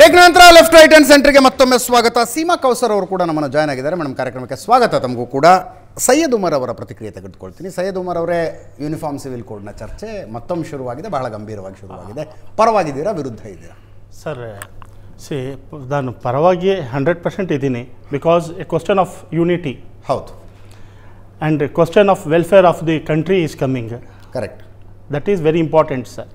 Break ನಂತರ left right and ಸೆಂಟರ್ಗೆ ಮತ್ತೊಮ್ಮೆ ಸ್ವಾಗತ ಸೀಮಾ ಕೌಸರ್ ಅವರು ಕೂಡ ನಮ್ಮನ್ನು ಜಾಯ್ನ್ ಆಗಿದ್ದಾರೆ ಮೇಡಮ್ ಕಾರ್ಯಕ್ರಮಕ್ಕೆ ಸ್ವಾಗತ ತಮಗೂ ಕೂಡ ಸೈಯದ್ ಉಮರ್ ಅವರ ಪ್ರತಿಕ್ರಿಯೆ ತೆಗೆದುಕೊಳ್ತೀನಿ ಸೈಯದ್ ಉಮರ್ ಅವರೇ ಯೂನಿಫಾರ್ಮ್ ಸಿವಿಲ್ ಕೋಡ್ನ ಚರ್ಚೆ ಮತ್ತೊಮ್ಮೆ ಶುರುವಾಗಿದೆ ಬಹಳ ಗಂಭೀರವಾಗಿ ಶುರುವಾಗಿದೆ ಪರವಾಗಿದ್ದೀರಾ ವಿರುದ್ಧ ಇದ್ದೀರಾ ಸರ್ ಸಿ ನಾನು ಪರವಾಗಿ ಹಂಡ್ರೆಡ್ ಪರ್ಸೆಂಟ್ ಇದ್ದೀನಿ because a question of unity ಹೌದು and question of welfare of the country is coming correct that is very important sir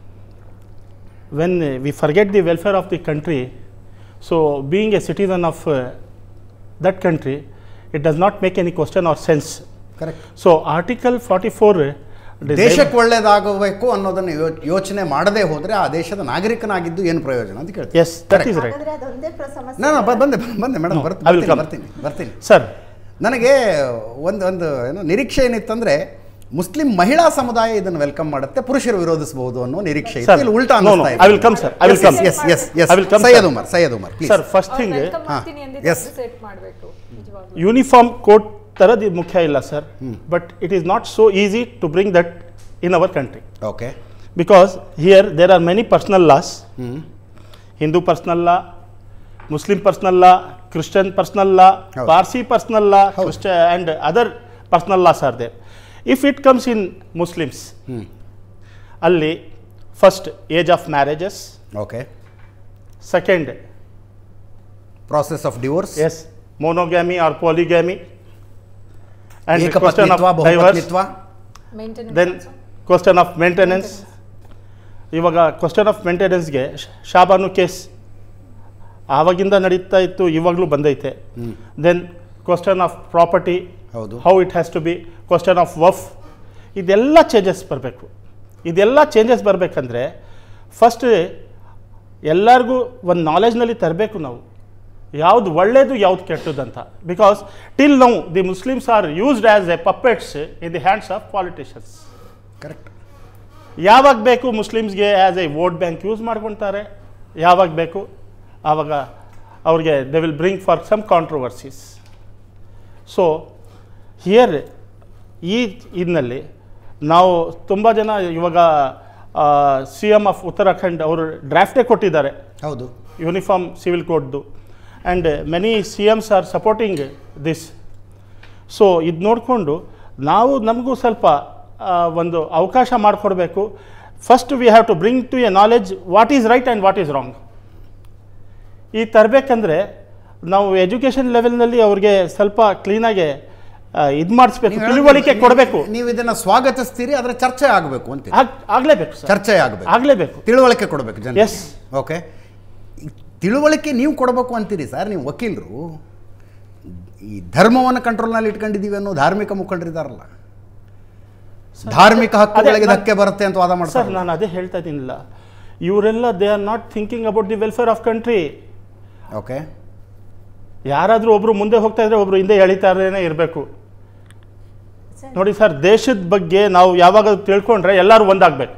when we forget the welfare of the country so being a citizen of that country it does not make any question or sense correct so article forty four ದೇಶಕ್ಕೆ ಒಳ್ಳೇದಾಗಬೇಕು ಅನ್ನೋದನ್ನು ಯೋ- ಯೋಚನೆ ಮಾಡದೇ ಹೋದರೆ ಆ ದೇಶದ ನಾಗರಿಕನಾಗಿದ್ದು ಏನು ಪ್ರಯೋಜನ ಅಂತ ಕೇಳ್ತೀನಿ ಎಸ್ ದಟ್ ಈಸ್ ರೈಟ್ ಹಾಗಾದ್ರೆ ಅದೊಂದೇ ಪ್ರ- ಸಮಸ್ಯೆ ನಾನು ಬ- ಬಂದೆ ಬಂದೆ ಮೇಡಮ್ No, I will ಬರ್ತೀನಿ come. ಬರ್ತೀನಿ ಬರ್ತೀನಿ ಸರ್ ನನಗೆ ಒಂದು ಒಂದು ಏನು ನಿರೀಕ್ಷೆ ಏನಿತ್ತಂದ್ರೆ ಮುಸ್ಲಿಂ ಮಹಿಳಾ ಸಮುದಾಯ ಇದನ್ನು ವೆಲ್ಕಮ್ ಮಾಡುತ್ತೆ ಪುರುಷರು ವಿರೋಧಿಸಬಹುದು ಅನ್ನೋ ನಿರೀಕ್ಷೆ ಇತ್ತು Sir, ಇಲ್ಲಿ ಉಲ್ಟಾ no, ಅನ್ನಿಸ್ತಾ no, ಇದೆ I will come, sir. I will come. Yes yes yes I will come, Syed sir. Umar Syed Umar please. Sir first thing welcome ಹಾ. ಮಾಡ್ತೀನಿ ಅಂದಿದ್ದು Yes. ಸೆಟ್ ಮಾಡಬೇಕು ನಿಜವಾಗ್ಲೂ ಯೂನಿಫಾರ್ಮ್ ಕೋಡ್ ಥರದ್ದು ಮುಖ್ಯ ಇಲ್ಲ sir but it is not so easy to bring that in our country okay because here there are many personal laws Hindu personal law Muslim personal law Christian personal law ಹೌದು. Parsi personal law ಹೌದು. Christian and other personal laws are there if it comes in Muslims ಅಲ್ಲಿ first age of marriages okay second process of divorce yes monogamy or polygamy and question ಏಕಪತ್ನಿತ್ವ of divorce ಬಹುಪತ್ನಿತ್ವ maintenance then question of maintenance ಇವಾಗ question of ಮೇಂಟೆನೆನ್ಸ್ಗೆ Shah Bano case ಆವಾಗಿಂದ ನಡೀತಾ ಇತ್ತು ಇವಾಗಲೂ ಬಂದೈತೆ then question of property ಹೌದು. How it has to be question of waqf ಇದೆಲ್ಲ ಚೇಂಜಸ್ ಬರಬೇಕು ಇದೆಲ್ಲ ಚೇಂಜಸ್ ಬರಬೇಕಂದ್ರೆ ಫಸ್ಟ್ ಎಲ್ಲರಿಗೂ ಒಂದು ನಾಲೆಜ್ನಲ್ಲಿ ತರಬೇಕು ನಾವು ಯಾವ್ದು ಒಳ್ಳೇದು ಯಾವ್ದು ಕೆಟ್ಟದಂತ because till now the Muslims are used as a puppets in the hands of politicians correct ಯಾವಾಗ ಬೇಕು ಮುಸ್ಲಿಮ್ಸ್ಗೆ as a vote bank use ಮಾಡ್ಕೊತಾರೆ ಯಾವಾಗ ಬೇಕು ಆವಾಗ ಅವ್ರಿಗೆ they will bring for some controversies so here ಈ ಇದರಲ್ಲಿ ನಾವು ತುಂಬ ಜನ ಇವಾಗ ಸಿ ಎಮ್ ಆಫ್ ಉತ್ತರಾಖಂಡ್ ಅವರು ಡ್ರಾಫ್ಟೇ ಕೊಟ್ಟಿದ್ದಾರೆ ಹೌದು ಯೂನಿಫಾರ್ಮ್ ಸಿವಿಲ್ ಕೋಡ್ದು and many C Ms are supporting this so ಇದು ನೋಡಿಕೊಂಡು ನಾವು ನಮಗೂ ಸ್ವಲ್ಪ ಆ, ಒಂದು ಅವಕಾಶ ಮಾಡಿಕೊಡ್ಬೇಕು first we have to bring to a knowledge what is right and what is wrong ಈ ತರಬೇಕಂದ್ರೆ ನಾವು ಎಜುಕೇಷನ್ ಲೆವೆಲ್ನಲ್ಲಿ ಅವ್ರಿಗೆ ಸ್ವಲ್ಪ ಕ್ಲೀನಾಗಿ ಇದು ಮಾಡಿಸ್ಬೇಕು ನೀವು ತಿಳುವಳಿಕೆ ಹೇಳೋದು- ಕೊಡಬೇಕು ನೀವು ಇದನ್ನ ಸ್ವಾಗತಿಸ್ತೀರಿ ಆದ್ರೆ ಚರ್ಚೆ ಆಗಬೇಕು ಅಂತ ಆಗಲೇಬೇಕು ಸರ್ ಚರ್ಚೆ ಆಗಬೇಕು ಆಗಲೇಬೇಕು ತಿಳುವಳಿಕೆ ಕೊಡಬೇಕು ಜನ Yes. ಓಕೆ ತಿಳುವಳಿಕೆ ನೀವು ಕೊಡಬೇಕು ಅಂತೀರಿ ಸರ್ ನೀವು ವಕೀಲರು ಈ ಧರ್ಮವನ್ನು ಕಂಟ್ರೋಲ್ನಲ್ಲಿ ಇಟ್ಕೊಂಡಿದ್ದೀವಿ ಅನ್ನೋ ಧಾರ್ಮಿಕ ಮುಖಂಡರಿದ್ದಾರಲ್ಲ ಧಾರ್ಮಿಕ ಹಕ್ಕುಗಳಿಗೆ ನಾನ್- ಧಕ್ಕೆ ಬರುತ್ತೆ ಅಂತ ವಾದ ಸರ್ ಮಾಡ್ತಾರೆ ನಾನು ಅದೇ ಹೇಳ್ತಾ ಇದ್ದೀನಿಲ್ಲ ಇವರೆಲ್ಲ they are not thinking about the welfare of country okay ಯಾರಾದರೂ ಒಬ್ರು ಮುಂದೆ ಹೋಗ್ತಾ ಇದ್ರೆ ಒಬ್ರು ಹಿಂದೆ ಎಳಿತಾರೇನೆ ಇರಬೇಕು ಸರ್, ನೋಡಿ ಸರ್ ದೇಶದ ಬಗ್ಗೆ ನಾವು ಯಾವಾಗ ತಿಳ್ಕೊಂಡ್ರೆ ಎಲ್ಲರೂ ಒಂದಾಗಬೇಕು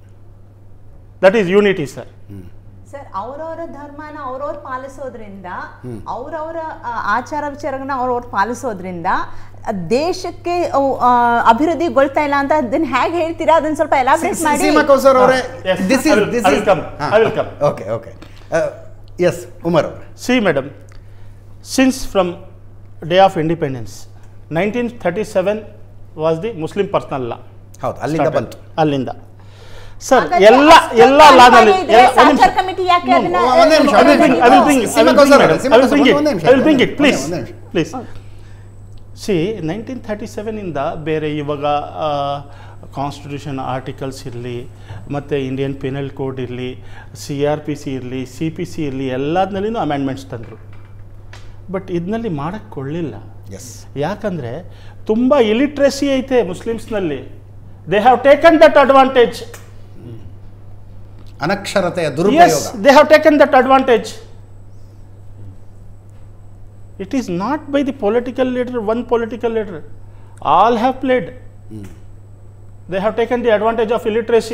that is unity sir sir ಅವ್ರವ್ರ ಧರ್ಮನ ಅವ್ರವ್ರು ಪಾಲಿಸೋದ್ರಿಂದ ಅವ್ರವ್ರ ಆ, ಆಚಾರ ವಿಚಾರಗಳನ್ನ ಅವ್ರವ್ರು ಪಾಲಿಸೋದ್ರಿಂದ ಆ, ದೇಶಕ್ಕೆ ಅವು, ಆ, ಅಭಿವೃದ್ಧಿಗೊಳ್ತಾ ಇಲ್ಲ ಅಂತ ಅದನ್ನ ಹೇಗೆ ಹೇಳ್ತೀರಾ ಅದನ್ನ ಸ್ವಲ್ಪ ಎಲಾಬ್ರೇಟ್ ಮಾಡಿ ಸೀಮಾ ಕೌಸರ್ ಅವರೇ Yes, this I is will- this I will is come. I will come. Okay okay yes Umar ಅವರೇ see madam since from day of independence nineteen thirty seven was the Muslim personal law ಹೌದು ಅಲ್ಲಿಂದ ಬಂತು ಅಲ್ಲಿಂದ sir ಹಾಗಾದ್ರೆ ಎಲ್ಲ ಅಷ್ಟೊಂದು ಎಲ್ಲ ಅನ್ಯಾಯ ಲಾದಲ್ಲಿ ಇದೆ, ಸಾಚಾರ್ ಕಮಿಟಿ ಯಾಕೆ ಅದನ್ನ ಒಂದೇ ನಿಮಿಷ, I will bring, I will bring, I Seema will bring, Kausar madam. Seema I will Kausar bring it. ಒಂದೇ ನಿಮಿಷ, I will bring it, ಒಂದೇ please, ನಿಮಿಷ. please. ಸಿ ನೈನ್ಟೀನ್ ಥರ್ಟಿ ಸೆವೆನಿಂದ ಬೇರೆ ಇವಾಗ ಕಾನ್ಸ್ಟಿಟ್ಯೂಷನ್ ಆರ್ಟಿಕಲ್ಸ್ ಇರಲಿ ಮತ್ತು ಇಂಡಿಯನ್ ಪೆನಲ್ ಕೋಡ್ ಇರಲಿ ಸಿ ಆರ್ ಪಿ ಸಿ ಇರಲಿ ಸಿ ಪಿ ಸಿ ಇರಲಿ ಎಲ್ಲದರಲ್ಲಿನೂ ಅಮೆಂಡ್ಮೆಂಟ್ಸ್ ತಂದರು ಬಟ್ ಇದನ್ನಲ್ಲಿ ಮಾಡೋಕ್ಕೆ ಕೊಳ್ಳಿಲ್ಲ ಎಸ್ ಯಾಕಂದರೆ ತುಂಬ ಇಲಿಟ್ರೆಸಿ ಐತೆ ಮುಸ್ಲಿಮ್ಸ್ನಲ್ಲಿ they have taken that advantage ಅನಕ್ಷರತೆಯ Yes, ದುರುಪಯೋಗ they have taken that advantage. It is not by the political leader, one political leader. All have played. They have taken the advantage of illiteracy.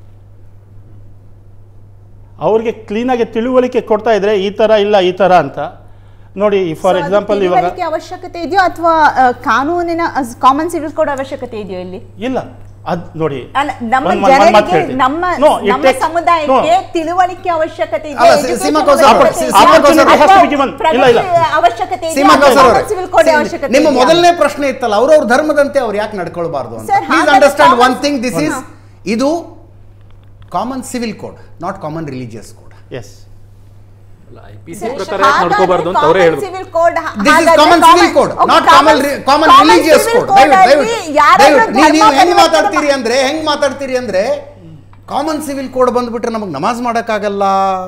ಅವ್ರಿಗೆ ಕ್ಲೀನಾಗಿ ತಿಳುವಳಿಕೆ ಕೊಡ್ತಾ ಇದ್ರೆ ಈ ಥರ ಇಲ್ಲ ಈ ಥರ ಅಂತ ನೋಡಿ ಫಾರ್ ಎಕ್ಸಾಂಪಲ್ ಇವಾಗ ತಿಳುವಳಿಕೆ ಅವಶ್ಯಕತೆ ಇದೆಯೋ ಅಥವಾ ಕಾನೂನಿನ ಕಾಮನ್ ಸಿವಿಲ್ ಕೋಡ್ ಅವಶ್ಯಕತೆ ಇದೆಯೋ ಇಲ್ಲಿ ಇಲ್ಲ ಅದ್ ನೋಡಿ ಅಲ್ಲ, ನಮ್ಮ ಒಂದ್- ಒಂದ್- ಒಂದ್ ಮಾತ್ ಜನರಿಗೆ ಹೇಳ್ತೀನಿ. ನಮ್ಮ No, it ನಮ್ಮ takes- ಸಮುದಾಯಕ್ಕೆ no. ತಿಳುವಳಿಕೆ ಅವಶ್ಯಕತೆ ಇದೆ ಅಲ್ಲ, education ಸೀಮಾ ಕೌಸರ್ ಅವರೇ, ಅವಶ್ಯಕತೆ ಇದೆ. ಸೀಮಾ ಕೌಸರ್ ಅವರೇ. ಅಥವಾ has to be given. ಇಲ್ಲ, ಇಲ್ಲ. ಪ್ರಗತಿ ಅವಶ್ಯಕತೆ ಇದೆ ಸೀಮಾ ಅಥವಾ ಕೌಸರ್ ಅವರೇ, common civil code ಸಿ- ಅವಶ್ಯಕತೆ ನಿಮ್ಮ ಇದೆಯಾ? ಮೊದಲನೇ ಪ್ರಶ್ನೆ ಇತ್ತಲ್ಲ ಅವ್ರವ್ರ ಧರ್ಮದಂತೆ ಅವ್ರು ಯಾಕೆ ನಡ್ಕೊಳ್ಬಾರ್ದು ಅಂತ Sir, ಪ್ಲೀಸ್ ಹಾಗಾದ್ರೆ understand common- one thing this is ಇದು common civil code not common religious code yes I P C ಪ್ರಕಾರ ಯಾಕೆ ನಡ್ಕೋಬಾರ್ದು ಅಂತ ಅವರೇ ಹೇಳಿದ್ರು civil code This is common civil code, not common re- common religious code. ದಯವಿಟ್ಟು ದಯವಿಟ್ಟು ದಯವಿಟ್ಟು ನೀವು ನೀವು ಹೆಂಗ್ ಮಾತಾಡ್ತೀರಿ ಅಂದ್ರೆ ಹೆಂಗ್ ಮಾತಾಡ್ತೀರಿ ಅಂದ್ರೆ ಕಾಮನ್ ಸಿವಿಲ್ ಕೋಡ್ ಬಂದ್ಬಿಟ್ರೆ ನಮಗೆ ನಮಾಜ್ ಮಾಡಕ್ಕಾಗಲ್ಲ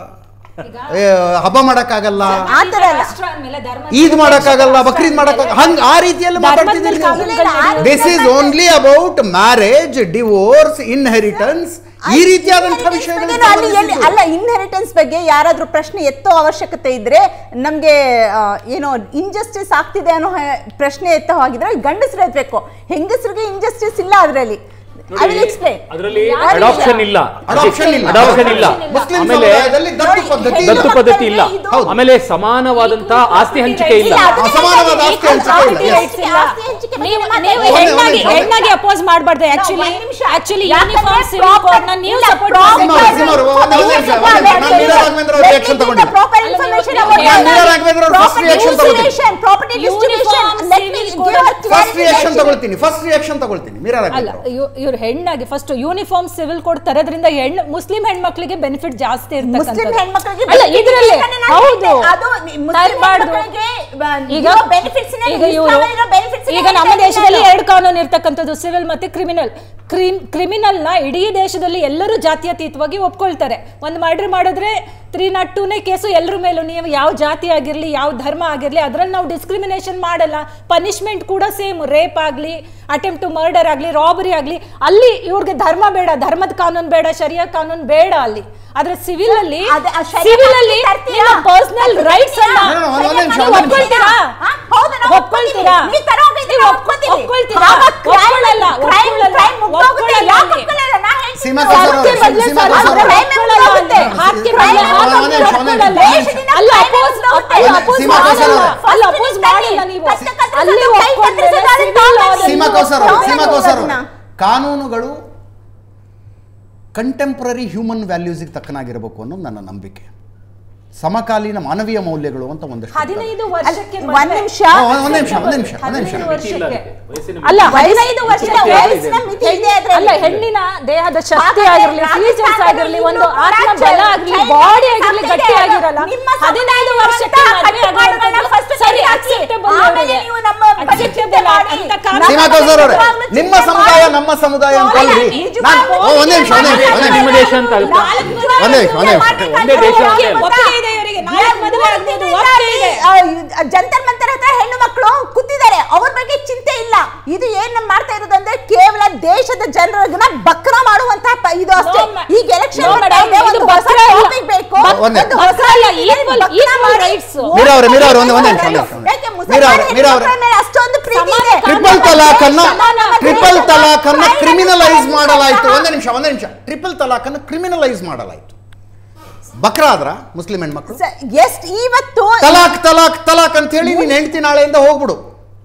ಏ, ಹಬ್ಬ ಮಾಡಕ್ಕಾಗಲ್ಲ ಆ ಥರ ಅಲ್ಲ. ರಾಷ್ಟ್ರ ಅಂದ್ಮೇಲೆ ಧರ್ಮ ಈದ್ ಮಾಡಕ್ಕಾಗಲ್ಲ ಬಕ್ರೀದ್ ಮಾಡಕ್ಕಾಗಲ್ಲ ಹಂಗ ಆ ರೀತಿಯಲ್ಲಿ ಮಾತಾಡ್ತಿದ್ದೀರಿ this is only about marriage divorce inheritance ಈ ರೀತಿಯಾದಂತಹ ವಿಷಯಗಳು ಬಗ್ಗೆ ಅಲ್ಲಿ ಎಲ್ಲಿ- ಅಲ್ಲ ಇನ್ಹೆರಿಟೆನ್ಸ್ ಬಗ್ಗೆ ಯಾರಾದ್ರೂ ಪ್ರಶ್ನೆ ಎತ್ತೋ ಅವಶ್ಯಕತೆ ಇದ್ರೆ ನಮ್ಗೆ ಆ, ಏನೋ ಇನ್ಜಸ್ಟಿಸ್ ಆಗ್ತಿದೆ ಅನ್ನೋ ಹೆ- ಪ್ರಶ್ನೆ ಎತ್ತೋ ಹಾಗಿದ್ರೆ ಗಂಡಸರು ಎತ್ತಬೇಕು ಹೆಂಗಸರಿಗೆ ಇನ್ಜಸ್ಟಿಸ್ ಇಲ್ಲ ಅದರಲ್ಲಿ ಐ ವಿಲ್ ಎಕ್ಸ್ಪ್ಲೈನ್ ಅದರಲ್ಲಿ ಅಡಾಪ್ಷನ್ ಇಲ್ಲ Adoption ಇಲ್ಲ. ಅಡಾಪ್ಷನ್ ಇಲ್ಲ ಮುಸ್ಲಿಂ ಆಮೇಲೆ ಸಮುದಾಯದಲ್ಲಿ ದತ್ತು ಪದ್ಧತಿ ಇಲ್ಲ. ದತ್ತು ಪದ್ಧತಿ ಇಲ್ಲ ಹೌದು. ಆಮೇಲೆ ಸಮಾನವಾದಂತಹ ಆಸ್ತಿ ಹಂಚಿಕೆ ಇಲ್ಲ ಅಸಮಾನವಾದ ಆಸ್ತಿ ಹಂಚಿಕೆ ಇಲ್ಲ. Yes. ನೀವು ನೀವು ನೀವು ಒಂದೇ- ಹೆಣ್ಣಾಗಿ ಒಂದೇ- ಹೆಣ್ಣಾಗಿ ಅಪೋಸ್ ಮಾಡಬಾರ್ದು ಆಕ್ಚುಲಿ ಒಂದ್ ನಿಮಿಷ. ಆಕ್ಚುಲಿ ಯಾಕಂದ್ರೆ ಯೂನಿಫಾರ್ಮ್ ಸಿವಿಲ್ proper- ಕೋಡ್ ನ ನೀವು ಇಲ್ಲ, ಸಪೋರ್ಟ್ proper- ಸೀಮಾ- ಸೀಮಾ ಅವ್ರೆ, ಒಂದ್ ನಿಮಿಷ, ಒಂದ್ ನಿಮಿಷ. ನಾನು ಮೀರಾ ರಾಘವೇಂದ್ರ ಅವ್ರ reaction ತಗೊಂಡಿಲ್ಲ. Proper information about ನಾನು the- ಮೀರಾ ರಾಘವೇಂದ್ರ ಅವ್ರ first property reaction ತಗೊಳ್ತೀನಿ. distribution, property distribution. Uniform Let me civil give code a ಅಲ್ಲಿ ಫಸ್ಟ್ ರಿಯಾಕ್ಷನ್ clarification. ತಗೊಳ್ತೀನಿ ಫಸ್ಟ್ ರಿಯಾಕ್ಷನ್ ತಗೊಳ್ತೀನಿ ಮೀರಾ ಅಲ್ಲ ರಾಘವೇಂದ್ರ ಇವ್ರು ಹೆಣ್ಣಾಗಿ ಫಸ್ಟ್ ಯೂನಿಫಾರ್ಮ್ ಸಿವಿಲ್ ಕೋಡ್ ತರೋದ್ರಿಂದ ಹೆಣ್ಣು ಮುಸ್ಲಿಂ ಹೆಣ್ಮಕ್ಳಿಗೆ ಬೆನಿಫಿಟ್ ಜಾಸ್ತಿ ಮುಸ್ಲಿಂ ಇರ್ತಕ್ಕಂಥದ್ದು ಹೆಣ್ಮಕ್ಳಿಗೆ ಅಲ್ಲ benefit ಇದ್ರಲ್ಲಿ ಇದೆ ಅಂತ ನಾನು ಹೌದು ಹೇಳ್ದೆ. ಅದು ಮುಸ್ಲಿಂ ತರ್ಬಾರ್ದು. ಹೆಣ್ಮಕ್ಳಿಗೆ, ಆ, ಈಗ ಇರೋ benefits ನೇ ಈಗ ಇಸ್ಲಾಂ ಇವರು ಇರೋ benefits ನೇ ಈಗ ನಮ್ಮ ಹೇಳ್ತಾ ದೇಶದಲ್ಲಿ ಇದ್ದಾರೆ. ಎರಡು ಕಾನೂನು ಇರ್ತಕ್ಕಂಥದ್ದು ಸಿವಿಲ್ ಮತ್ತೆ ಕ್ರಿಮಿನಲ್ ಕ್ರಿಮ್ ಕ್ರಿಮಿನಲ್ ನ ಇಡೀ ದೇಶದಲ್ಲಿ ಎಲ್ಲರೂ ಜಾತ್ಯತೀತವಾಗಿ ಒಪ್ಕೊಳ್ತಾರೆ ಒಂದು ಮರ್ಡರ್ ಮಾಡಿದ್ರೆ ತ್ರೀ ನಾಟ್ ಟೂನೇ ಕೇಸು ಎಲ್ಲರ ಮೇಲೂ ನೀವು ಯಾವ ಜಾತಿ ಆಗಿರಲಿ ಯಾವ ಧರ್ಮ ಆಗಿರಲಿ ಅದ್ರಲ್ಲಿ ನಾವು ಡಿಸ್ಕ್ರಿಮಿನೇಷನ್ ಮಾಡಲ್ಲ ಪನಿಷ್ಮೆಂಟ್ ಕೂಡ ಸೇಮ್ ರೇಪ್ ಆಗಲಿ ಅಟೆಂಪ್ಟ್ ಟು ಮರ್ಡರ್ ಆಗಲಿ ರಾಬರಿ ಆಗಲಿ ಅಲ್ಲಿ ಇವ್ರಿಗೆ ಧರ್ಮ ಬೇಡ ಧರ್ಮದ ಕಾನೂನು ಬೇಡ ಶರಿಯಾ ಕಾನೂನು ಬೇಡ ಅಲ್ಲಿ ಆದ್ರೆ ಸಿವಿಲ್ ಅಲ್ಲಿ ಅದೇ ಆ ಶರಿಯಾ ಸಿವಿಲ್ ಅಲ್ಲಿ ಕಾನೂನು ತರ್ತೀರಾ? ನಿಮ್ಮ ಪರ್ಸನಲ್ ರೈಟ್ಸ್ ಅನ್ನ No, no, ಒಂದ್ ನಿಮಿಷ, ನೀವು ಒಂದ್ ನಿಮಿಷ. ಒಪ್ಕೊಳ್ತೀರಾ ಹಾ? ಹೌದು, ನಾವು ಒಪ್ಕೊಳ್ತೀರಾ ಒಪ್ಕೊಳ್ತೀವಿ. ನೀವು ತರೋಗಿದ್ರೆ ನೀವು ನಾವು ಒಪ್ಕೊಳ್ತೀವಿ. ಒಪ್ಕೊಳ್ತೀವಿ. ಒಪ್ಕೊಳ್ತೀರಾ? ಆವಾಗ crime- ಒಪ್ಕೊಳ್ಳಲ್ಲ, crime- ಒಪ್ಕೊಳ್ಳಲ್ಲ. crime ಮುಗ್ದೋಗುತ್ತೆ. ಒಪ್ಕೊಳ್ಳಲ್ಲ ಯಾಕೆ ಅಲ್ಲಿ. ಒಪ್ಕೊಳ್ಳಲ್ಲ? ನಾ ಹೇಳ್ತೀನಿ. ಸೀಮಾ ಅದು ಕೌಸರ್ ಅವರೇ, ಅದಕ್ಕೆ ಬದಲು ಸೀಮಾ ಸರ್, ಕೌಸರ್ ಅದು ಅವರೇ. crime ಮುಗ್ದೋಗುತ್ತೆ. ಹಾಕಿ Crime ಬದಲು ಹಾಕಿ ಒಂದೇ ನಿಮಿಷ, ಒಂದೇ ನಿಮಿಷ. ಒಪ್ಕೊಳ್ಳಲ್ಲ. ದೇಶದಿಂದ ಅಲ್ಲ crime ಅಪೋಸ್ ಮುಗ್ದೋಗುತ್ತೆ. ಅಲ್ಲ ಒಂದೇ- ಅಪೋಸ್ ಸೀಮಾ ಕೌಸರ್ ಮಾಡಲ್ಲ ಅವರೇ. ಅಲ್ಲ First ಅಪೋಸ್ ನೀವು ಮಾಡಿಲ್ಲ ನೀವು ಕಷ್ಟ ಕಷ್ಟ ಅಲ್ಲಿ ಕೈ ಒಪ್ಕೊಂಡ್ಮೇಲೆ ಕತ್ತರಿಸಿದ್ರೆ civil law ದಲ್ಲಿ ಸೀಮಾ ಕೌಸರ್ ಅವರು ನಾವು ಸೀಮಾ ಕೌಸರ್ ಅವರು ಅದನ್ನ. ಕಾನೂನುಗಳು ಕಂಟೆಂಪ್ರರಿ ಹ್ಯೂಮನ್ ವ್ಯಾಲ್ಯೂಸಿಗೆ ತಕ್ಕನಾಗಿರಬೇಕು ಅನ್ನೋದು ನನ್ನ ನಂಬಿಕೆ ಸಮಕಾಲೀನ ಮಾನವೀಯ ಮೌಲ್ಯಗಳು ಅಂತ ಒಂದಷ್ಟು ಇರ್ತವೆ. ಹದಿನೈದು ವರ್ಷಕ್ಕೆ ಒಂದ್ ಮದುವೆ. ನಿಮಿಷ ಹಾ, ಒಂದ್ ನಿಮಿಷ ಒಂದ್ ನಿಮಿಷ ಒಂದ್ ನಿಮಿಷ ಹದಿನೈದು ಮಿತಿ ಇಲ್ಲ ವರ್ಷಕ್ಕೆ. ಅದಕ್ಕೆ. ವಯಸ್ಸಿನ ಅಲ್ಲ ಮಿತಿ ಹದಿನೈದು ವರ್ಷದ ಇಲ್ಲ, ವಯಸ್ಸಿನ ವಯಸ್ಸಿನ ಮಿತಿ ಇದೆ ಅದ್ರಲ್ಲಿ. ಅಲ್ಲ ಹೆಣ್ಣಿನ ದೇಹದ ಶಕ್ತಿ ಹಾಗಾದ್ರೆ ಆಗಿರ್ಲಿ ಫೀಚರ್ಸ್ ರಾಜಸ್ಥಾನದಲ್ಲಿ ಆಗಿರ್ಲಿ ಒಂದು ಇನ್ನೂ ಆತ್ಮ ಕೂಡ ಬಲ ಆಗಿರ್ಲಿ child ಬಾಡಿ marriage ಆಗಿರ್ಲಿ ಆಗ್ತಿದೆ. ಗಟ್ಟಿ ಆಗಿರಲ್ಲ ನಿಮ್ಮ ಹದಿನೈದು ಸಮುದಾಯದ ವರ್ಷಕ್ಕೆ ಮದುವೆ ಕಟ್ಟುಪಾಡುಗಳನ್ನ ಆಗುವಂಥದ್ದು first ಸರಿ ಸರಿಯಾಗಿ acceptable ಆಮೇಲೆ ಅವರಿಗೆ. ನೀವು ನಮ್ಮ Acceptable ಮಾಡಿ. ಅಂತ ಕಾನೂನು ಸೀಮಾ ಕೌಸರ್ ಅವರೇ ನಿಜವಾಗ್ಲೂ ನಿಮ್ಮ ಚಿಂತೆ ಸಮುದಾಯ ಮಾಡಿ. ನಮ್ಮ ಸಮುದಾಯ ಅಂತ ಅಲ್ರಿ ನಿಜವಾಗ್ಲೂ ನಾನು ಓ, ಒಂದೇ ನಿಮಿಷ ಒಂದೇ ನಿಮಿಷ ಒಂದೇ ನಿಮಿಷ ನಿಮ್ಮ ದೇಶ ಅಂತ ಅಲ್ವಾ? ಒಂದೇ ನಿಮಿಷ, ಒಂದೇ ನಿಮಿಷ. ಒಂದೇ ದೇಶ ಅಂತ ಅಲ್ಲ. ಒಪ್ಪಿಗೆ ಇದೆ ಇವರಿಗೆ ನಾಲ್ಕು ಮದುವೆ ಆಗ್ಬೋದು ಒಪ್ಪಿಗೆ ಇದೆ ಆ, ಜಂತರ್ ಮಂತರ್ ಹತ್ರ ಹೆಣ್ಣು ಮಕ್ಕಳು ಕೂತಿದ್ದಾರೆ ಅವ್ರ ಬಗ್ಗೆ ಚಿಂತೆ ಇಲ್ಲ ಇದು ಏನ್ ಮಾಡ್ತಾ ಇರೋದು ಅಂದ್ರೆ ಕೇವಲ ದೇಶದ ಜನರನ್ನ ಬಕ್ರ ಮಾಡುವಂತಹ ಪ- ಇದು ಅಷ್ಟೇ No, ma- ಈಗ ಎಲೆಕ್ಷನ್ no, madam, ಇದು ಒಂದು ಹೊಸ ಬಕ್ರ ಇಲ್ಲ. topic ಬೇಕು ಬಕ್- ಒಂದೇ. ಒಂದು ಹೊಸ ಬಕ್ರ ಇಲ್ಲ, ರೀತಿಯಲ್ಲಿ equal- ಬಕ್ರ equal ಮಾಡಿ. rights. ಮೀರಾ ಅವ್ರೆ, ಮೀರಾ ಅವ್ರೆ, ಒಂದೇ- ಒಂದೇ ನಿಮಿಷ, ಯಾಕೆ ಒಂದೇ ನಿಮಿಷ. ಮುಸಲ್ಮಾನ ಮೀರಾ ಅವ್ರೆ, ಮೀರಾ ಅವ್ರೆ. ಹೆಣ್ಮಕ್ಳ ಮೇಲೆ ಅಷ್ಟೊಂದು ಪ್ರೀತಿ ಸಮಾನ ಇದೆ ಟ್ರಿಪಲ್ ತಲಾಕ್ ಅನ್ನ ಸಮಾನ ಟ್ರಿಪಲ್ ಮದುವೆ ತಲಾಕ್ ಅನ್ನ crime ಕ್ರಿಮಿನಲೈಸ್ ಅನ್ನು ಮಾಡಲಾಯಿತು ಸಹ- ಒಂದೇ ನಿಮಿಷ ಒಂದೇ ನಿಮಿಷ ಟ್ರಿಪಲ್ ತಲಾಕ್ ಅನ್ನು ಕ್ರಿಮಿನಲೈಸ್ ಮಾಡಲಾಯಿತು ಬಕ್ರ ಆದ್ರ ಮುಸ್ಲಿಂ ಹೆಣ್ಮಕ್ಳು ಸ- ಎಷ್ಟ್ ಇವತ್ತು ತಲಾಕ್ ತಲಾಕ್ ತಲಾಕ್ ಅಂತ ಹೇಳಿ ನೀನ್ ಹೆಂಡತಿ ನಾಳೆಯಿಂದ ಹೋಗ್ಬಿಡು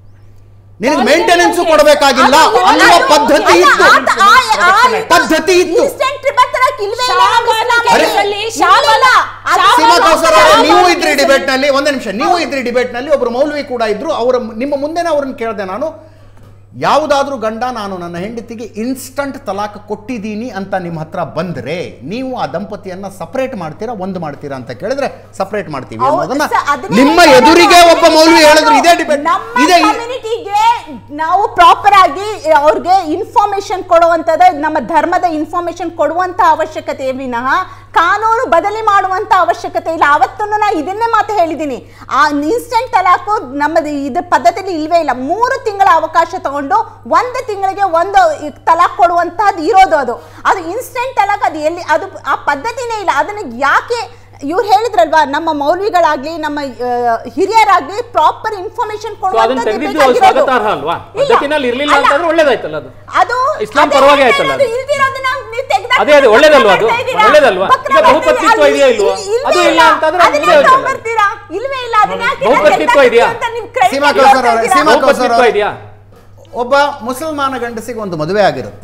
ನಿನಗೆ ಮೇಂಟೆನೆನ್ಸ್ ಕೊಡಬೇಕಾಗಿಲ್ಲ ಅದು- ಅನ್ನುವ ಅದು- ಪದ್ಧತಿ ಅಲ್ಲ, ಇತ್ತು ಆ- ಆ- ಆ- ಪದ್ಧತಿ ಇತ್ತು Instant tribal ತಲಾಕ್ ಇಲ್ವೇ ಇಲ್ಲ ನಮ್ಮ ಶಾಬಾನ ಇಸ್ಲಾಮಲ್ಲಿ. ಕೇಸಲ್ಲಿ ಇಲ್ಲ, ಶಾಬಾನ- ಇಲ್ಲ. ಅದು ಶಾಬಾನ ಸೀಮಾ ಕೌಸರ್ ಅವರೇ, ಶಾಬಾನ ನೀವು ಇದ್ರಿ ಕೇಸಲ್ಲಿ- ಡಿಬೇಟ್ ನಲ್ಲಿ ಒಂದೇ ನಿಮಿಷ ನೀವು ಇದ್ರಿ ಡಿಬೇಟ್ ನಲ್ಲಿ ಒಬ್ರು ಮೌಲ್ವಿ ಕೂಡ ಇದ್ರು ಅವರ ನಿಮ್ಮ ಮುಂದೆನೇ ಅವ್ರನ್ನ ಕೇಳಿದೆ ನಾನು ಯಾವುದಾದ್ರೂ ಗಂಡ ನಾನು ನನ್ನ ಹೆಂಡತಿಗೆ ಇನ್ಸ್ಟಂಟ್ ತಲಾಕ್ ಕೊಟ್ಟಿದ್ದೀನಿ ಅಂತ ನಿಮ್ಮ ಹತ್ರ ಬಂದ್ರೆ ನೀವು ಆ ದಂಪತಿಯನ್ನ ಸಪರೇಟ್ ಮಾಡ್ತೀರಾ ಒಂದು ಮಾಡ್ತೀರಾ ಅಂತ ಕೇಳಿದ್ರೆ ಸಪರೇಟ್ ಮಾಡ್ತೀವಿ ಹೌದು ಅನ್ನೋದನ್ನ ಸರ್, ಅದನ್ನೇ ನಿಮ್ಮ ಹೇಳ್ತಾ ಎದುರಿಗೆ ಇರೋದು. ಒಬ್ಬ ಮೌಲ್ವಿ ಹೇಳಿದ್ರು ಇದೇ ಡಿಬೇಟ್ ನಮ್ಮ ಇದೇ ಕಮ್ಯುನಿಟಿಗೆ ನಾವು ಪ್ರಾಪರ್ ಆಗಿ ಅವ್ರಿಗೆ ಇನ್ಫಾರ್ಮೇಶನ್ ಕೊಡುವಂತದ ನಮ್ಮ ಧರ್ಮದ ಇನ್ಫಾರ್ಮೇಶನ್ ಕೊಡುವಂತ ಅವಶ್ಯಕತೆ ವಿನಃ ಕಾನೂನು ಬದಲಿ ಮಾಡುವಂತ ಅವಶ್ಯಕತೆ ಇಲ್ಲ ಅವತ್ತು ನಾ ಇದನ್ನೇ ಮಾತು ಹೇಳಿದ್ದೀನಿ ಆ ಇನ್ಸ್ಟೆಂಟ್ ತಲಾಕು ನಮ್ಮದು ಇದು ಪದ್ಧತಿಯಲ್ಲಿ ಇಲ್ವೇ ಇಲ್ಲ ಮೂರು ತಿಂಗಳ ಅವಕಾಶ ತಗೊಂಡು ಒಂದು ತಿಂಗಳಿಗೆ ಒಂದು ಈ ತಲಾಕ್ ಕೊಡುವಂತಹದ್ದು ಇರೋದು ಅದು ಅದು ಇನ್ಸ್ಟೆಂಟ್ ತಲಾಕ್ ಅದು ಎಲ್ಲಿ ಅದು ಆ ಪದ್ಧತಿನೇ ಇಲ್ಲ ಅದನ್ನ ಯಾಕೆ ಇವ್ರು ಹೇಳಿದ್ರಲ್ವಾ ನಮ್ಮ ಮೌಲ್ವಿಗಳಾಗ್ಲಿ ನಮ್ಮ ಆ, ಹಿರಿಯರಾಗ್ಲಿ ಪ್ರಾಪರ್ ಇನ್ಫಾರ್ಮೇಶನ್ ಸೊ ಅದನ್ನ ತೆಗೆದಿದ್ದು ಸ್ವಾಗತಾರ್ಹ ಅಲ್ವಾ ಪದ್ಧತಿನಲ್ಲಿ ಇರ್ಲಿಲ್ಲ ಅಂತಂದ್ರೆ ಒಳ್ಳೇದಾಯ್ತಲ್ಲ ಅದು ಅದು ಇಸ್ಲಾಂ ಅದೇ ಪರವಾಗಿ ಹೇಳ್ತಾ ಆಯ್ತಲ್ಲ ಇರೋದು, ಅದು. ಇಲ್ದಿರೋದನ್ನ ನೀವು ತೆಗ್ದಾಕ್ಬಿಟ್ಟು ಅದೇ ಅದೇ ಒಳ್ಳೇದಲ್ವಾ ಅದು ಮಾಡ್ತಾ ಇದ್ದೀರಾ? ಒಳ್ಳೇದಲ್ವಾ ಬಕ್ರ ಈಗ ಮಾಡ್ತಾ ಬಹುಪತ್ನಿತ್ವ ಅಲ್ಲಿ ಇದೆಯಾ ಇಲ್ವಾ ಇಲ್- ಇಲ್ವೇ ಅದು ಇಲ್ಲ ಇಲ್ಲ. ಅಂತಂದ್ರೆ ಅದನ್ನ ಮುಂದೆ ಹೋಯ್ತಲ್ಲ ತಗೊಂಡ್ಬರ್ತೀರಾ? ಇಲ್ವೇ ಇಲ್ಲ ಅದನ್ನ ಯಾಕೆ ಬಹುಪತ್ನಿತ್ವ ತೆಗ್ದಾಕ್ತೀರಾ ಇದೆಯಾ? ಅಂತ ನೀವು credit ಸೀಮಾ ಕೊಡ್ತಾ ಕೌಸರ್ ಅವರೇ, ಇದ್ದೀರಾ? ಸೀಮಾ ಕೌಸರ್ ಬಹುಪತ್ನಿತ್ವ ಅವರೇ. ಇದೆಯಾ ಒಬ್ಬ ಮುಸಲ್ಮಾನ ಗಂಡಸಿಗೆ ಒಂದು ಮದುವೆ ಆಗಿರುತ್ತೆ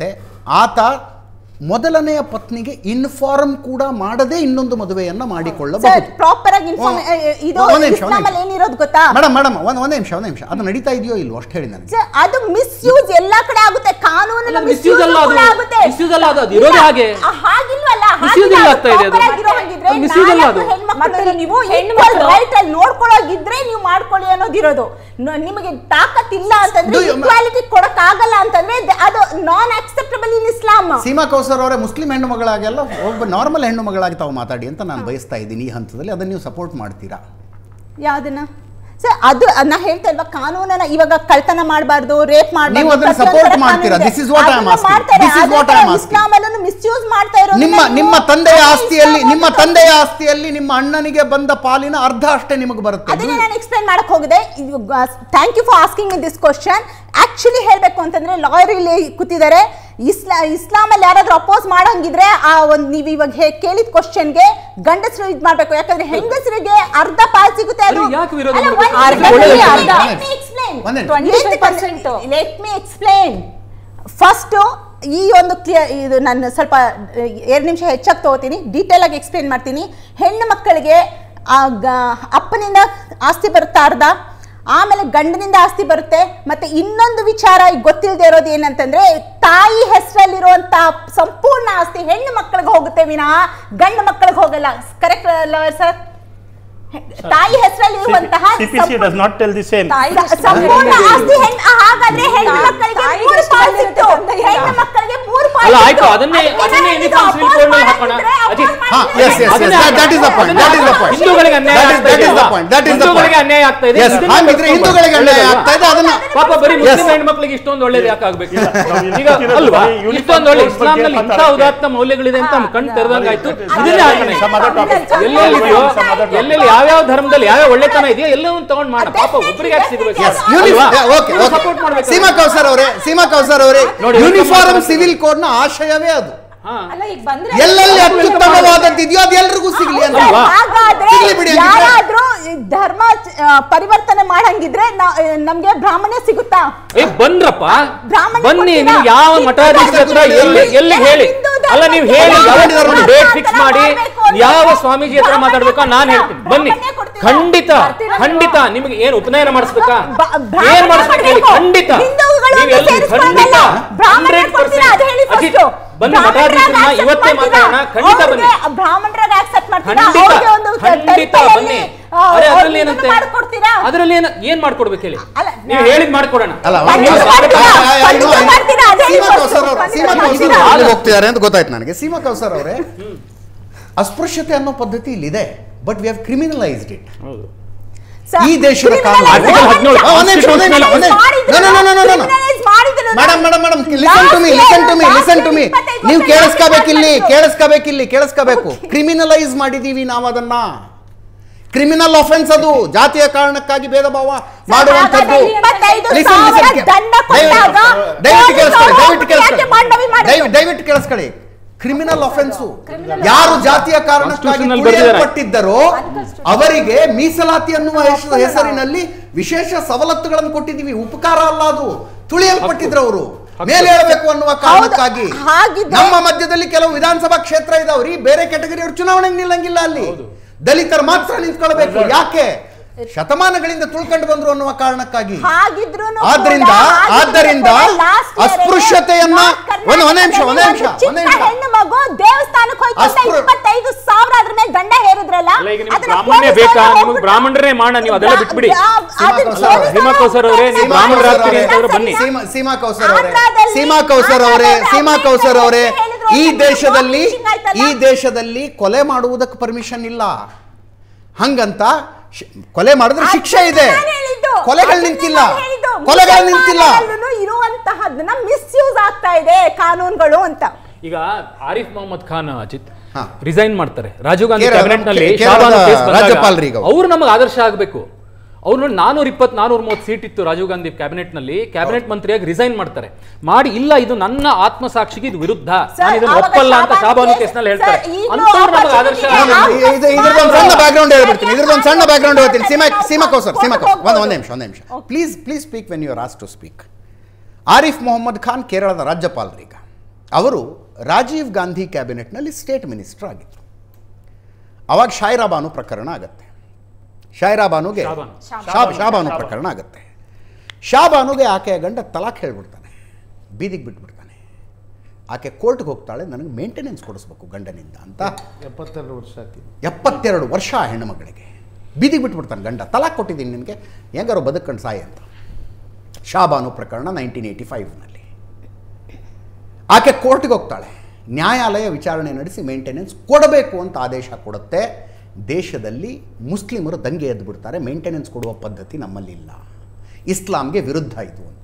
ಆತ ಮೊದಲನೆಯ ಪತ್ನಿಗೆ ಇನ್ಫಾರ್ಮ್ ಕೂಡ ಮಾಡದೆ ಇನ್ನೊಂದು ಮದುವೆಯನ್ನ ಸರ್ ಮಾಡಿಕೊಳ್ಳಬಹುದು ಪ್ರಾಪರ್ ಆಗಿ ಇನ್ಫಾರ್ಮ್ ಒಂದ್- ಇದು ಒಂದ್ ನಿಮಿಷ, ಒಂದ್ ಇಸ್ಲಾಮಲ್ಲಿ ನಿಮಿಷ. ಏನಿರೋದು ಗೊತ್ತಾ ಮೇಡಮ್ ಮೇಡಮ್ ಒಂದು ಒಂದೇ ನಿಮಿಷ ಒಂದೇ ನಿಮಿಷ ಅದು ನಡೀತಾ ಇದೆಯೋ ಇಲ್ವೋ ಅಷ್ಟು ಹೇಳಿ ನನಗೆ ಸರ್, ಅದು ಮಿಸ್ಯೂಸ್ ಎಲ್ಲಾ ಕಡೆ ಆಗುತ್ತೆ ಕಾನೂನಿನ ಅಲ್ಲ, misuse misuse ಅಲ್ಲ ಅದು. ಕೂಡ ಆಗುತ್ತೆ misuse ಅಲ್ಲ ಅದು, ಅದು ಇರೋದೇ ಇಲ್ಲ, ಹಾಗೆ. ಆ, ಹಾಗಿಲ್ವಲ್ಲ Misuse ಹಾಗಿಲ್ಲ, ಇಲ್ಲ ಅದು ಆಗ್ತಾ ಇದೆ ಅದು. proper ಆಗಿರೋ ಹಾಗಿದ್ರೆ ಅದು misuse ಅಲ್ಲ ನಾಲ್ಕು ಅದು. ಹೆಣ್ಮಕ್ಳನ್ನ ನೀವು ಹೆಣ್ಮಕ್ಳು- ರೈಟ್ ಅಲ್ಲಿ ನೋಡ್ಕೊಳ್ಳೋಗಿದ್ರೆ ನೀವು ಮಾಡ್ಕೊಳ್ಳಿ ಅನ್ನೋದಿರೋದು ನ- ನಿಮಗೆ ತಾಕತ್ ಇಲ್ಲ ಅಂತಂದ್ರೆ Do you- ಈಕ್ವಾಲಿಟಿ ಕೊಡಕ್ ಆಗಲ್ಲ ಅಂತಂದ್ರೆ ದ- ಅದು non acceptable in Islam Seema Kausar ಅವರೇ ಮುಸ್ಲಿಂ ಹೆಣ್ಣು ಮಗಳಾಗೆಲ್ಲ ಒಬ್ಬ ನಾರ್ಮಲ್ ಹೆಣ್ಣು ಮಗಳಾಗಿ ತಾವು ಮಾತಾಡಿ ಅಂತ ನಾನು ಬಯಸ್ತಾ ಇದ್ದೀನಿ ಈ ಹಂತದಲ್ಲಿ ಅದನ್ನು ನೀವು ಸಪೋರ್ಟ್ ಮಾಡ್ತೀರಾ ಯಾವ್ದನ್ನ ಸರ್ ಅದು ನಾ ಹೇಳ್ತಾ ಇಲ್ವಾ ಕಾನೂನನ್ನ ಇವಾಗ ಕಳ್ತನ ಮಾಡಬಾರ್ದು ರೇಪ್ ನೀವು ಅದನ್ನ support ಮಾಡ್ತೀರಾ? This is what I am asking. This is what I am asking. ಇಸ್ಲಾಮಲ್ಲೂ ಮಿಸ್ಯೂಸ್ ಮಾಡ್ತಾ ಇರೋದು ನಿಮ್ಮ ನಿಮ್ಮ ತಂದೆಯ ಆಸ್ತಿಯಲ್ಲಿ ನಿಮ್ಮ ತಂದೆಯ ಆಸ್ತಿಯಲ್ಲಿ ನಿಮ್ಮ ಅಣ್ಣನಿಗೆ ಬಂದ ಪಾಲಿನ ಅರ್ಧ ಅಷ್ಟೇ ನಿಮಗೆ ಬರುತ್ತೆ ಅದನ್ನ ನಾನು ಎಕ್ಸ್ಪ್ಲೈನ್ ಮಾಡಕ್ ಹೋಗಿದೆ thank you for asking me this question actually ಹೇಳಬೇಕು ಅಂತಂದ್ರೆ ಲಾಯರ್ ಇಲ್ಲಿ ಕೂತಿದ್ದಾರೆ ಇಸ್ಲಾ ಇಸ್ಲಾಮಲ್ಲಿ ಯಾರಾದ್ರೂ ಅಪೋಸ್ ಮಾಡಂಗಿದ್ರೆ ಆ ಒಂದು ನೀವು ಇವಾಗ ಹೇ- ಕೇಳಿದ ಕ್ವಶನ್ಗೆ ಗಂಡಸರು ಇದು ಮಾಡಬೇಕು ಯಾಕಂದ್ರೆ ಹೆಂಗಸರಿಗೆ ಅರ್ಧ ಪಾಲ್ ಸಿಗುತ್ತೆ ಅದು ಅರೆ, ಯಾಕೆ ವಿರೋಧ ಅಲ್ಲ, ಮಾಡ್ಬೇಕು? ಒಂದು- ಅರ್ಧದಲ್ಲಿ let ಅರ್ಧ. me explain. ಒಂದೇ ನಿಮಿಷ. 25%. ಲೆಟ್ ಮಿ ಎಕ್ಸ್ಪ್ಲೇನ್ ಫಸ್ಟು ಈ ಒಂದು ಕ್ಲಿಯರ್ ಇದು ನಾನು ಸ್ವಲ್ಪ ಎರಡು ನಿಮಿಷ ಹೆಚ್ಚಾಗಿ ತಗೋತೀನಿ ಡೀಟೇಲ್ ಆಗಿ ಎಕ್ಸ್ಪ್ಲೇನ್ ಮಾಡ್ತೀನಿ ಹೆಣ್ಣು ಮಕ್ಕಳಿಗೆ ಆ ಗ- ಅಪ್ಪನಿಂದ ಆಸ್ತಿ ಬರುತ್ತಾ ಅರ್ಧ ಆಮೇಲೆ ಗಂಡನಿಂದ ಆಸ್ತಿ ಬರುತ್ತೆ ಮತ್ತೆ ಇನ್ನೊಂದು ವಿಚಾರ ಈಗ ಗೊತ್ತಿಲ್ಲದೆ ಇರೋದು ಏನಂತಂದ್ರೆ ತಾಯಿ ಹೆಸರಲ್ಲಿರುವಂತ ಸಂಪೂರ್ಣ ಆಸ್ತಿ ಹೆಣ್ಣು ಮಕ್ಕಳಿಗೆ ಹೋಗುತ್ತೆ ವಿನಃ ಗಂಡು ಮಕ್ಕಳಿಗೆ ಹೋಗಲ್ಲ ಕರೆಕ್ಟ್ ಲಾಯರ್ ಸರ್ ತಾಯಿ ಹೆಸರಲ್ಲಿ ಇರುವಂತಹ CPC does not tell the same. ತಾಯಿ ಸ- ಸಂಪೂರ್ಣ ಆಸ್ತಿ ಹೆಣ್ಣು ಹಾಗಾದ್ರೆ ಹೆಣ್ಣು ತಾಯಿ- ಮಕ್ಕಳಿಗೆ ತಾಯಿ ಮೂರು ಎಷ್ಟು ಪಾಲ್ ಬಂದಿರುತ್ತೆ ಸಿಕ್ತು ತಂದೆ ಇಲ್ಲ. ಹೆಣ್ಣು ಮಕ್ಕಳಿಗೆ ಮೂರು ಪಾಲ್ ಅಲ್ಲ, ಆಯ್ತು, ಸಿಕ್ತು. ಅದನ್ನೇ- ಅದಕ್ಕೆ ಅದನ್ನೇ ನಾನು uniform ಇದು civil code ನಲ್ಲಿ oppose ಹಾಕೋಣ. ಮಾಡಿದ್ರೆ ಅಜಿತ್, oppose ಹಾ, ಮಾಡಿದ್ರೆ yes, yes, yes. ಅದನ್ನೇ That- that is the point. That is the point. ಹಿಂದೂಗಳಿಗೆ ಅನ್ಯಾಯ That is- ಆಗ್ತಾ that is ಇದೆ the ಅಲ್ವಾ? point. That is the ಹಿಂದೂಗಳಿಗೆ point. ಅನ್ಯಾಯ ಆಗ್ತಾ ಇದೆ Yes, ಇದನ್ನ ಹಾಗಿದ್ರೆ ಕರ್ಕೊಂಡು ಹಿಂದೂಗಳಿಗೆ ಅನ್ಯಾಯ ಒಳ್ಳೇದಲ್ವಾ? ಆಗ್ತಾ ಇದೆ ಅದನ್ನ ಪಾಪ ಬರೀ Yes. ಮುಸ್ಲಿಂ ಹೆಣ್ಮಕ್ಳಿಗೆ ಇಷ್ಟೊಂದು ಒಳ್ಳೇದು ಯಾಕೆ ಆಗ್ಬೇಕು ನಾವು ಇಲ್ಲಿ ಈಗ ಕೂತಿರೋದು ಅಲ್ವಾ ಬರೀ uniform ಇಷ್ಟೊಂದು ಒಳ್ಳೆ codes ಬಗ್ಗೆ ಇಸ್ಲಾಂನಲ್ಲಿ ಇಂಥ ಮಾತಾಡಕ್ಕೆ. ಉದಾತ್ತ ಮೌಲ್ಯಗಳಿದೆ ಅಂತ ನಮ್ಗೆ ಕಣ್ ತೆರೆದಂಗಾಯ್ತು Some ಇದನ್ನೇ other ಹಾಕೋಣ some other topic. ಎಲ್ಲೆಲ್ಲಿದೆಯೋ Some other topic. ಎಲ್ಲೆಲ್ಲಿ ಯಾವ್ಯಾವ ಧರ್ಮದಲ್ಲಿ ಯಾವ್ಯಾವ ಒಳ್ಳೆತನ ಇದೆಯೋ ಎಲ್ಲವನ್ನೂ ತಗೊಂಡ್ ಮಾಡೋಣ ಪಾಪ ಒಬ್ಬರಿಗೆ ಯಾಕೆ ಸಿಗ್ಬೇಕು Yes, ಓಕೆ ಸಪೋರ್ಟ್ ಮಾಡ್ಬೇಕು ಸೀಮಾ ಕೌಸರ್ ಅವರೇ ಸೀಮಾ ಕೌಸರ್ ಅವರೇ ನೋಡಿ, ಯೂನಿಫಾರ್ಮ್ ಸಿವಿಲ್ ಕೋಡ್ ನ ಆಶಯವೇ ಅದು ಹಾ ಅಲ್ಲ ಈಗ ಬಂದ್ರೆ ಎಲ್ಲೆಲ್ಲಿ ಅತ್ಯುತ್ತಮವಾದದ್ದು ಇದೆಯೋ ಅದು ಎಲ್ರಿಗೂ ಸಿಗಲಿ ಅಂತ ಅಲ್ವಾ? ಹಾಗಾದ್ರೆ ಸಿಗ್ಲಿ ಬಿಡಿ ಹಂಗಿದ್ರೆ. ಯಾರಾದ್ರೂ ಈ ಧರ್ಮ ಆ, ಪರಿವರ್ತನೆ ಮಾಡಂಗಿದ್ರೆ ನಾ- ನಮ್ಗೆ ಬ್ರಾಹ್ಮಣ್ಯ ಸಿಗುತ್ತಾ ಏ ಬನ್ರಪ್ಪ ಬ್ರಾಹ್ಮಣ ಬನ್ನಿ ಕೊಡ್ತೀರಾ? ನೀವು ಯಾವ ಹಿಂದೂ ಮಠಾಧೀಶರ ಹತ್ರ ಧರ್ಮ ಎಲ್ಲಿ ಎಲ್ಲಿ ಹೇಳಿ ಹಿಂದೂ ಧರ್ಮ ಅಲ್ಲ ನೀವು ಹೇಳಿ ಬ್ರಾಹ್ಮಣ ಯಾವತ್ತಾದ್ರೂ ಧರ್ಮ ಡೇಟ್ ಫಿಕ್ಸ್ ಪ್ರಾರ್ಥನೆ ಮಾಡಿ ಮಾಡ್ಬೇಕು ಅಂದ್ರೆ ಯಾವ ಸ್ವಾಮೀಜಿ ಹತ್ರ ಬ್ರಾಹ್ಮಣ ಮಾತಾಡ್ಬೇಕೋ ನಾನು ಕೊಡ್ತೀರಾ? ಹೇಳ್ತೀನಿ ಬನ್ನಿ ಬ್ರಾಹ್ಮಣ್ಯ ಕೊಡ್ತೀರಾ? ಖಂಡಿತ ಬರ್ತೀರಾ ಖಂಡಿತ ನಿಮಗೆ ಏನ್ ಉಪನಯನ ಮಾಡಿಸ್ಬೇಕಾ ಬ- ಬ್ರಾಹ್ಮಣ ಏನ್ ಮಾಡಿಸ್ಬೇಕು ಹೇಳಿ ಮಾಡ್ಬೇಕು. ಖಂಡಿತ ಹಿಂದೂಗಳು ನೀವು ಎಲ್ಲಿ- ಸೇರಿಸ್ಕೊಳ್ಳಲ್ಲ. ಖಂಡಿತ ಬ್ರಾಹ್ಮಣ 100% ಕೊಡ್ತೀರಾ? ಅದು ಹೇಳಿ first. ಅಜಿತ್, ಬನ್ನಿ ಬ್ರಾಹ್ಮಣರಾಗಿ ಮಠಾಧೀಶರನ್ನ accept ಇವತ್ತೇ ಮಾಡ್ತೀರಾ? ಮಾತಾಡೋಣ ಖಂಡಿತ ಬನ್ನಿ ಅವ್ರಿಗೆ ಬ್ರಾಹ್ಮಣರಾಗಿ accept ಮಾಡ್ತೀರಾ? ಖಂಡಿತ ಅವ್ರಿಗೆ ಒಂದು ಖಂಡಿತ temple ಬನ್ನಿ ಅಲ್ಲಿ, ಆ, ಅರೆ ಅವ್ರಿಗೆ ಅದ್ರಲ್ಲಿ ಇದನ್ನ ಏನಂತೆ ಮಾಡ್ಕೊಡ್ತೀರಾ? ಅದ್ರಲ್ಲಿ ಏನ್ ಏನ್ ಮಾಡ್ಕೊಡ್ಬೇಕು ಹೇಳಿ ಅಲ್ಲ, ನೀವು ನಾ- ಹೇಳಿದ್ ಮಾಡ್ಕೊಡೋಣ ಅಲ್ಲ ಖಂಡಿತ ನೀವು- ಮಾಡ್ತೀರಾ? ಆ, ಆ, ಆ, ಖಂಡಿತ ಇನ್ನು- ಮಾಡ್ತೀರಾ? ಅದೇ ಸೀಮಾ ಇವತ್ತು. ಕೌಸರ್ ಅವರು ಖಂಡಿತ ಸೀಮಾ ಕೌಸರ್ ಮಾಡ್ತೀರಾ? ಅವರು ಅಲ್ಲಿ ಹೋಗ್ತಿದ್ದಾರೆ ಅಂತ ಗೊತ್ತಾಯ್ತು ನನಗೆ ಸೀಮಾ ಕೌಸರ್ ಅವರೇ ಅಸ್ಪೃಶ್ಯತೆ ಅನ್ನೋ ಪದ್ಧತಿ ಇಲ್ಲಿದೆ but we have criminalized it sir, ಈ ದೇಶದ criminalize ಕಾನೂನು ಆರ್ಟಿಕಲ್ ಹದಿನೇಳು, ಆ, ಒಂದೇ ನಿಮಿಷ, ಒಂದೇ ನಿಮಿಷ, ಒಂದೇ ನಿಮಿಷ. ಮಾಡಿದ್ರು, No, no, no, no, no, no. criminalize ಮಾಡಿದ್ರು. Madam madam madam listen to me Last listen to me year, listen to me last year ನೀವು ಇಪ್ಪತ್ತೈದು ಕೇಳಿಸ್ಕೋಬೇಕಿಲ್ಲಿ ವರ್ಷ ಕೇಳಿಸ್ಕೋಬೇಕಿಲ್ಲಿ ಕೇಳಿಸ್ಕೋಬೇಕು ಕ್ರಿಮಿನಲೈಸ್ ಮಾಡಿದೀವಿ ನಾವು ಅದನ್ನ ಕ್ರಿಮಿನಲ್ ಅಫೆನ್ಸ್ ಅದು ಜಾತಿಯ ಕಾರಣಕ್ಕಾಗಿ ಭೇದ ಭಾವ ಮಾಡುವಂಥದ್ದು ಹಾಗಾದ್ರೆ ಇಪ್ಪತ್ತೈದು Listen, ಸಾವಿರ listen, ದಂಡ ದಯವಿಟ್ಟು- ಕೊಟ್ಟಾಗ ದಯವಿಟ್ಟು ಕೇಳಿಸ್ಕೊಳ್ಳಿ ಪೊಲೀಸರು ದಯವಿಟ್ಟು ಯಾಕೆ ಮಾಂಡವಿ ಕೇಳಿಸ್ಕೊಳ್ಳಿ ಮಾಡಿದ್ರು? ದಯವಿಟ್ಟು ದಯವಿಟ್ಟು ಕೇಳಿಸ್ಕೊಳ್ಳಿ ಕ್ರಿಮಿನಲ್ ಅಫೆನ್ಸು ಯಾರು ಜಾತಿಯ ಕಾರಣಕ್ಕಾಗಿ Constitution ಅಲ್ಲಿ ಬರ್ದಿದ್ದಾರೆ. ತುಳಿಯಲ್ಪಟ್ಟಿದ್ದರೋ ಅವರಿಗೆ ಮೀಸಲಾತಿ ಅನ್ನುವ ಹೆಸ- ಹೆಸರಿನಲ್ಲಿ ವಿಶೇಷ ಸವಲತ್ತುಗಳನ್ನು ಕೊಟ್ಟಿದ್ದೀವಿ ಉಪಕಾರ ಅಲ್ಲ ಅದು ತುಳಿಯಲ್ಪಟ್ಟಿದ್ರು ಅವರು ಮೇಲೆ ಹೇಳಬೇಕು ಅನ್ನುವ ಕಾರಣಕ್ಕಾಗಿ ಹಾಗಿದ್ರೆ- ನಮ್ಮ ಮಧ್ಯದಲ್ಲಿ ಕೆಲವು ವಿಧಾನಸಭಾ ಕ್ಷೇತ್ರ ಇದಾವ್ರಿ ಬೇರೆ ಕ್ಯಾಟಗರಿಯವರು ಚುನಾವಣೆಗೆ ನಿಲ್ಲಂಗಿಲ್ಲ ಅಲ್ಲಿ ದಲಿತರು ಮಾತ್ರ ನಿಂತ್ಕೊಳ್ಬೇಕು ಯಾಕೆ ಶತಮಾನಗಳಿಂದ ತುಳ್ಕೊಂಡು ಬಂದ್ರು ಅನ್ನುವ ಕಾರಣಕ್ಕಾಗಿ ಹಾಗಿದ್ರೂನು ಆದ್ರಿಂದ ಕೂಡ- ಹಾಗಿದ್ರೂ ಆದ್ರಿಂದ ಕೂಡ last year ಅಸ್ಪೃಶ್ಯತೆಯನ್ನ ನಾರ್ತ್ ಒಂದು ಒಂದೇ ನಿಮಿಷ ಒಂದೇ ನಿಮಿಷ ಕರ್ನಾಟಕದಲ್ಲಿ ಒಂದೇ ಒಂದು ನಿಮಿಷ ಚಿಕ್ಕ ಹೆಣ್ಣು ಮಗು ದೇವಸ್ಥಾನಕ್ಕೆ ಹೋಯ್ತು ಅಂತ ಅಸ್ಪೃ- ಇಪ್ಪತ್ತೈದು ಸಾವಿರ ಅದ್ರ ಮೇಲೆ ದಂಡ ಹೇರಿದ್ರಲ್ಲ ಅಲ್ಲ ಈಗ ನಿಮ್ಗೆ ಅದನ್ನ ಬ್ರಾಹ್ಮಣ್ಯ ಪೊಲೀಸರು ಬೇಕಾ ನಿಮ್ಗೆ ಹೋಗ್ಬಿಟ್ಟು- ಬ್ರಾಹ್ಮಣರೇ ಮಾಡೋಣ ನೀವು ಅದೆಲ್ಲ ಬಿಟ್ಬಿಡಿ ಆ- ಸೀಮಾ ಅದನ್ನ ಕೌಸರ್ ಅವರೇ, ಪೊಲೀಸರು ಸೀಮಾ ಕೌಸರ್ ಅವರೇ, ನೀವು ಹೋಗ್ಬಿಟ್ಟು ಬ್ರಾಹ್ಮಣರು ಆಗ್ತೀರಿ ಸೀಮಾ ಅಂತಂದ್ರೆ ಬನ್ನಿ. ಸೀಮಾ ಸೀಮಾ ಕೌಸರ್ ಅವರೇ ಆಂಧ್ರದಲ್ಲಿ- ಸೀಮಾ ಕೌಸರ್ ಅವರೇ ಆಂಧ್ರದಲ್ಲಿ ಸೀಮಾ ಕೌಸರ್ ಅವರೇ ಹೇಳಿದ್ರು ಈ ಒಂದು ದೇಶದಲ್ಲಿ fishing ಆಯ್ತಲ್ಲ? ಈ ದೇಶದಲ್ಲಿ ಕೊಲೆ ಮಾಡುವುದಕ್ಕೆ ಪರ್ಮಿಷನ್ ಇಲ್ಲ ಹಂಗಂತ ಶ್- ಕೊಲೆ ಮಾಡಿದ್ರೆ ಶಿಕ್ಷೆ ಇದೆ ಅದನ್ನ ನಾನು ಹೇಳಿದ್ದು. ಕೊಲೆಗಳು ಅದನ್ನ ನಿಂತಿಲ್ಲ ನಾನು ಹೇಳಿದ್ದು. ಕೊಲೆಗಳು ನಿಂತಿಲ್ಲ ಮುಸಲ್ಮಾನರಲ್ಲೂ ಇರುವಂತಹದನ್ನ ಮಿಸ್ಯೂಸ್ ಆಗ್ತಾ ಇದೆ ಕಾನೂನುಗಳು ಅಂತ ಈಗ ಆರಿಫ್ ಮೊಹಮ್ಮದ್ ಖಾನ್ ಅಜಿತ್ ಹಾ. ರಿಸೈನ್ ಮಾಡ್ತಾರೆ ರಾಜೀವ್ ಗಾಂಧಿ ಕೇರಳ- ಕ್ಯಾಬಿನೆಟ್ ನಲ್ಲಿ ಕೇರಳದ ಶಾಬಾನು ಕೇಸ್ ಬಂದಾಗ ರಾಜ್ಯಪಾಲರಿಗೆ ಅವರು. ಅವ್ರು ನಮಗೆ ಆದರ್ಶ ಆಗಬೇಕು ಅವ್ರು ನೋಡಿ ನಾನೂರ ಇಪ್ಪತ್ತು ನಾನೂರ ಮೂವತ್ತು ಸೀಟ್ ಇತ್ತು ರಾಜೀವ್ ಗಾಂಧಿ ಕ್ಯಾಬಿನೆಟ್ ನಲ್ಲಿ ಕ್ಯಾಬಿನೆಟ್ ಮಂತ್ರಿಯಾಗಿ ರಿಸೈನ್ ಮಾಡ್ತಾರೆ ಮಾಡಿ ಇಲ್ಲ ಇದು ನನ್ನ ಆತ್ಮಸಾಕ್ಷಿಗೆ ಇದು ವಿರುದ್ಧ ಸರ್, ನಾನು ಇದನ್ನ ಆವಾಗ ಒಪ್ಪಲ್ಲ ಅಂತ ಶಾಬಾನು ಶಾಬಾನು ಕೇಸ್- ಕೇಸ್ ನಲ್ಲಿ ಹೇಳ್ತಾರೆ ಸರ್, ಈಗಲೂ ಅಂತವ್ರು ನಮಗೆ ಆದರ್ಶ opportunity ಆಗಬೇಕು. ಇದೆ. ಇದು- ಇದ್ರದ್ದೊಂದು ಸಣ್ಣ ಬ್ಯಾಕ್ಗ್ರೌಂಡ್ ಹೇಳ್ಬಿಡ್ತೀನಿ ಇದ್ರದ್ದೊಂದು ಸಣ್ಣ ಬ್ಯಾಕ್ಗ್ರೌಂಡ್ ಹೇಳ್ತೀನಿ ಸೀಮಾ ಸೀಮಾ ಕೌಸರ್ ಸೀಮಾ ಕೌಸರ್ ಒಂದು ಒಂದು ನಿಮಿಷ ಒಂದು ನಿಮಿಷ please please speak when you are ask to speak Arif Mohammad Khan ಕೇರಳದ ರಾಜ್ಯಪಾಲರೀಗ ಅವರು ರಾಜೀವ್ ಗಾಂಧಿ ಕ್ಯಾಬಿನೆಟ್ನಲ್ಲಿ ಸ್ಟೇಟ್ ಮಿನಿಸ್ಟರ್ ಆಗಿದ್ದರು ಅವಾಗ ಶಾಯ್ರಾ ಬಾನು ಪ್ರಕರಣ ಆಗುತ್ತೆ ಶಾಯ್ರಾ ಬಾನುಗೆ ಶಾಬಾನು. ಶಾಬ್ ಶಾಬಾನು ಪ್ರಕರಣ ಆಗುತ್ತೆ ಶಾಬಾನುಗೆ ಆಕೆಯ ಗಂಡ ತಲಾಕ್ ಹೇಳ್ಬಿಡ್ತಾನೆ ಬೀದಿಗೆ ಬಿಟ್ಬಿಡ್ತಾನೆ ಆಕೆ ಕೋರ್ಟ್ಗೆ ಹೋಗ್ತಾಳೆ ನನಗೆ ಮೇಂಟೆನೆನ್ಸ್ ಕೊಡಿಸ್ಬೇಕು ಗಂಡನಿಂದ ಅಂತ ಎಪ್ಪತ್ತೆರಡು ವರ್ಷ ಆಯ್ತು ಎಪ್ಪತ್ತೆರಡು ವರ್ಷ ಆ ಹೆಣ್ಣು ಮಗಳಿಗೆ ಬೀದಿಗೆ ಬಿಟ್ಬಿಡ್ತಾನೆ ಗಂಡ ತಲಾಕ್ ಕೊಟ್ಟಿದ್ದೀನಿ ನಿನಗೆ ಹೆಂಗಾರು ಬದುಕೊಂಡು ಸಾಯಿ ಅಂತ ಶಾಬಾನು ಪ್ರಕರಣ ನೈನ್ಟೀನ್ ಏಯ್ಟಿ ಫೈವ್ನಲ್ಲಿ ಆಕೆ ಕೋರ್ಟ್ಗೆ ಹೋಗ್ತಾಳೆ ನ್ಯಾಯಾಲಯ ವಿಚಾರಣೆ ನಡೆಸಿ ಮೇಂಟೆನೆನ್ಸ್ ಕೊಡಬೇಕು ಅಂತ ಆದೇಶ ಕೊಡುತ್ತೆ ದೇಶದಲ್ಲಿ ಮುಸ್ಲಿಮರು ದಂಗೆ ಎದ್ದು ಬಿಡ್ತಾರೆ ಮೇಂಟೆನೆನ್ಸ್ ಕೊಡುವ ಪದ್ಧತಿ ನಮ್ಮಲ್ಲಿಲ್ಲ ಇಸ್ಲಾಂಗೆ ವಿರುದ್ಧ ಇದು ಅಂತ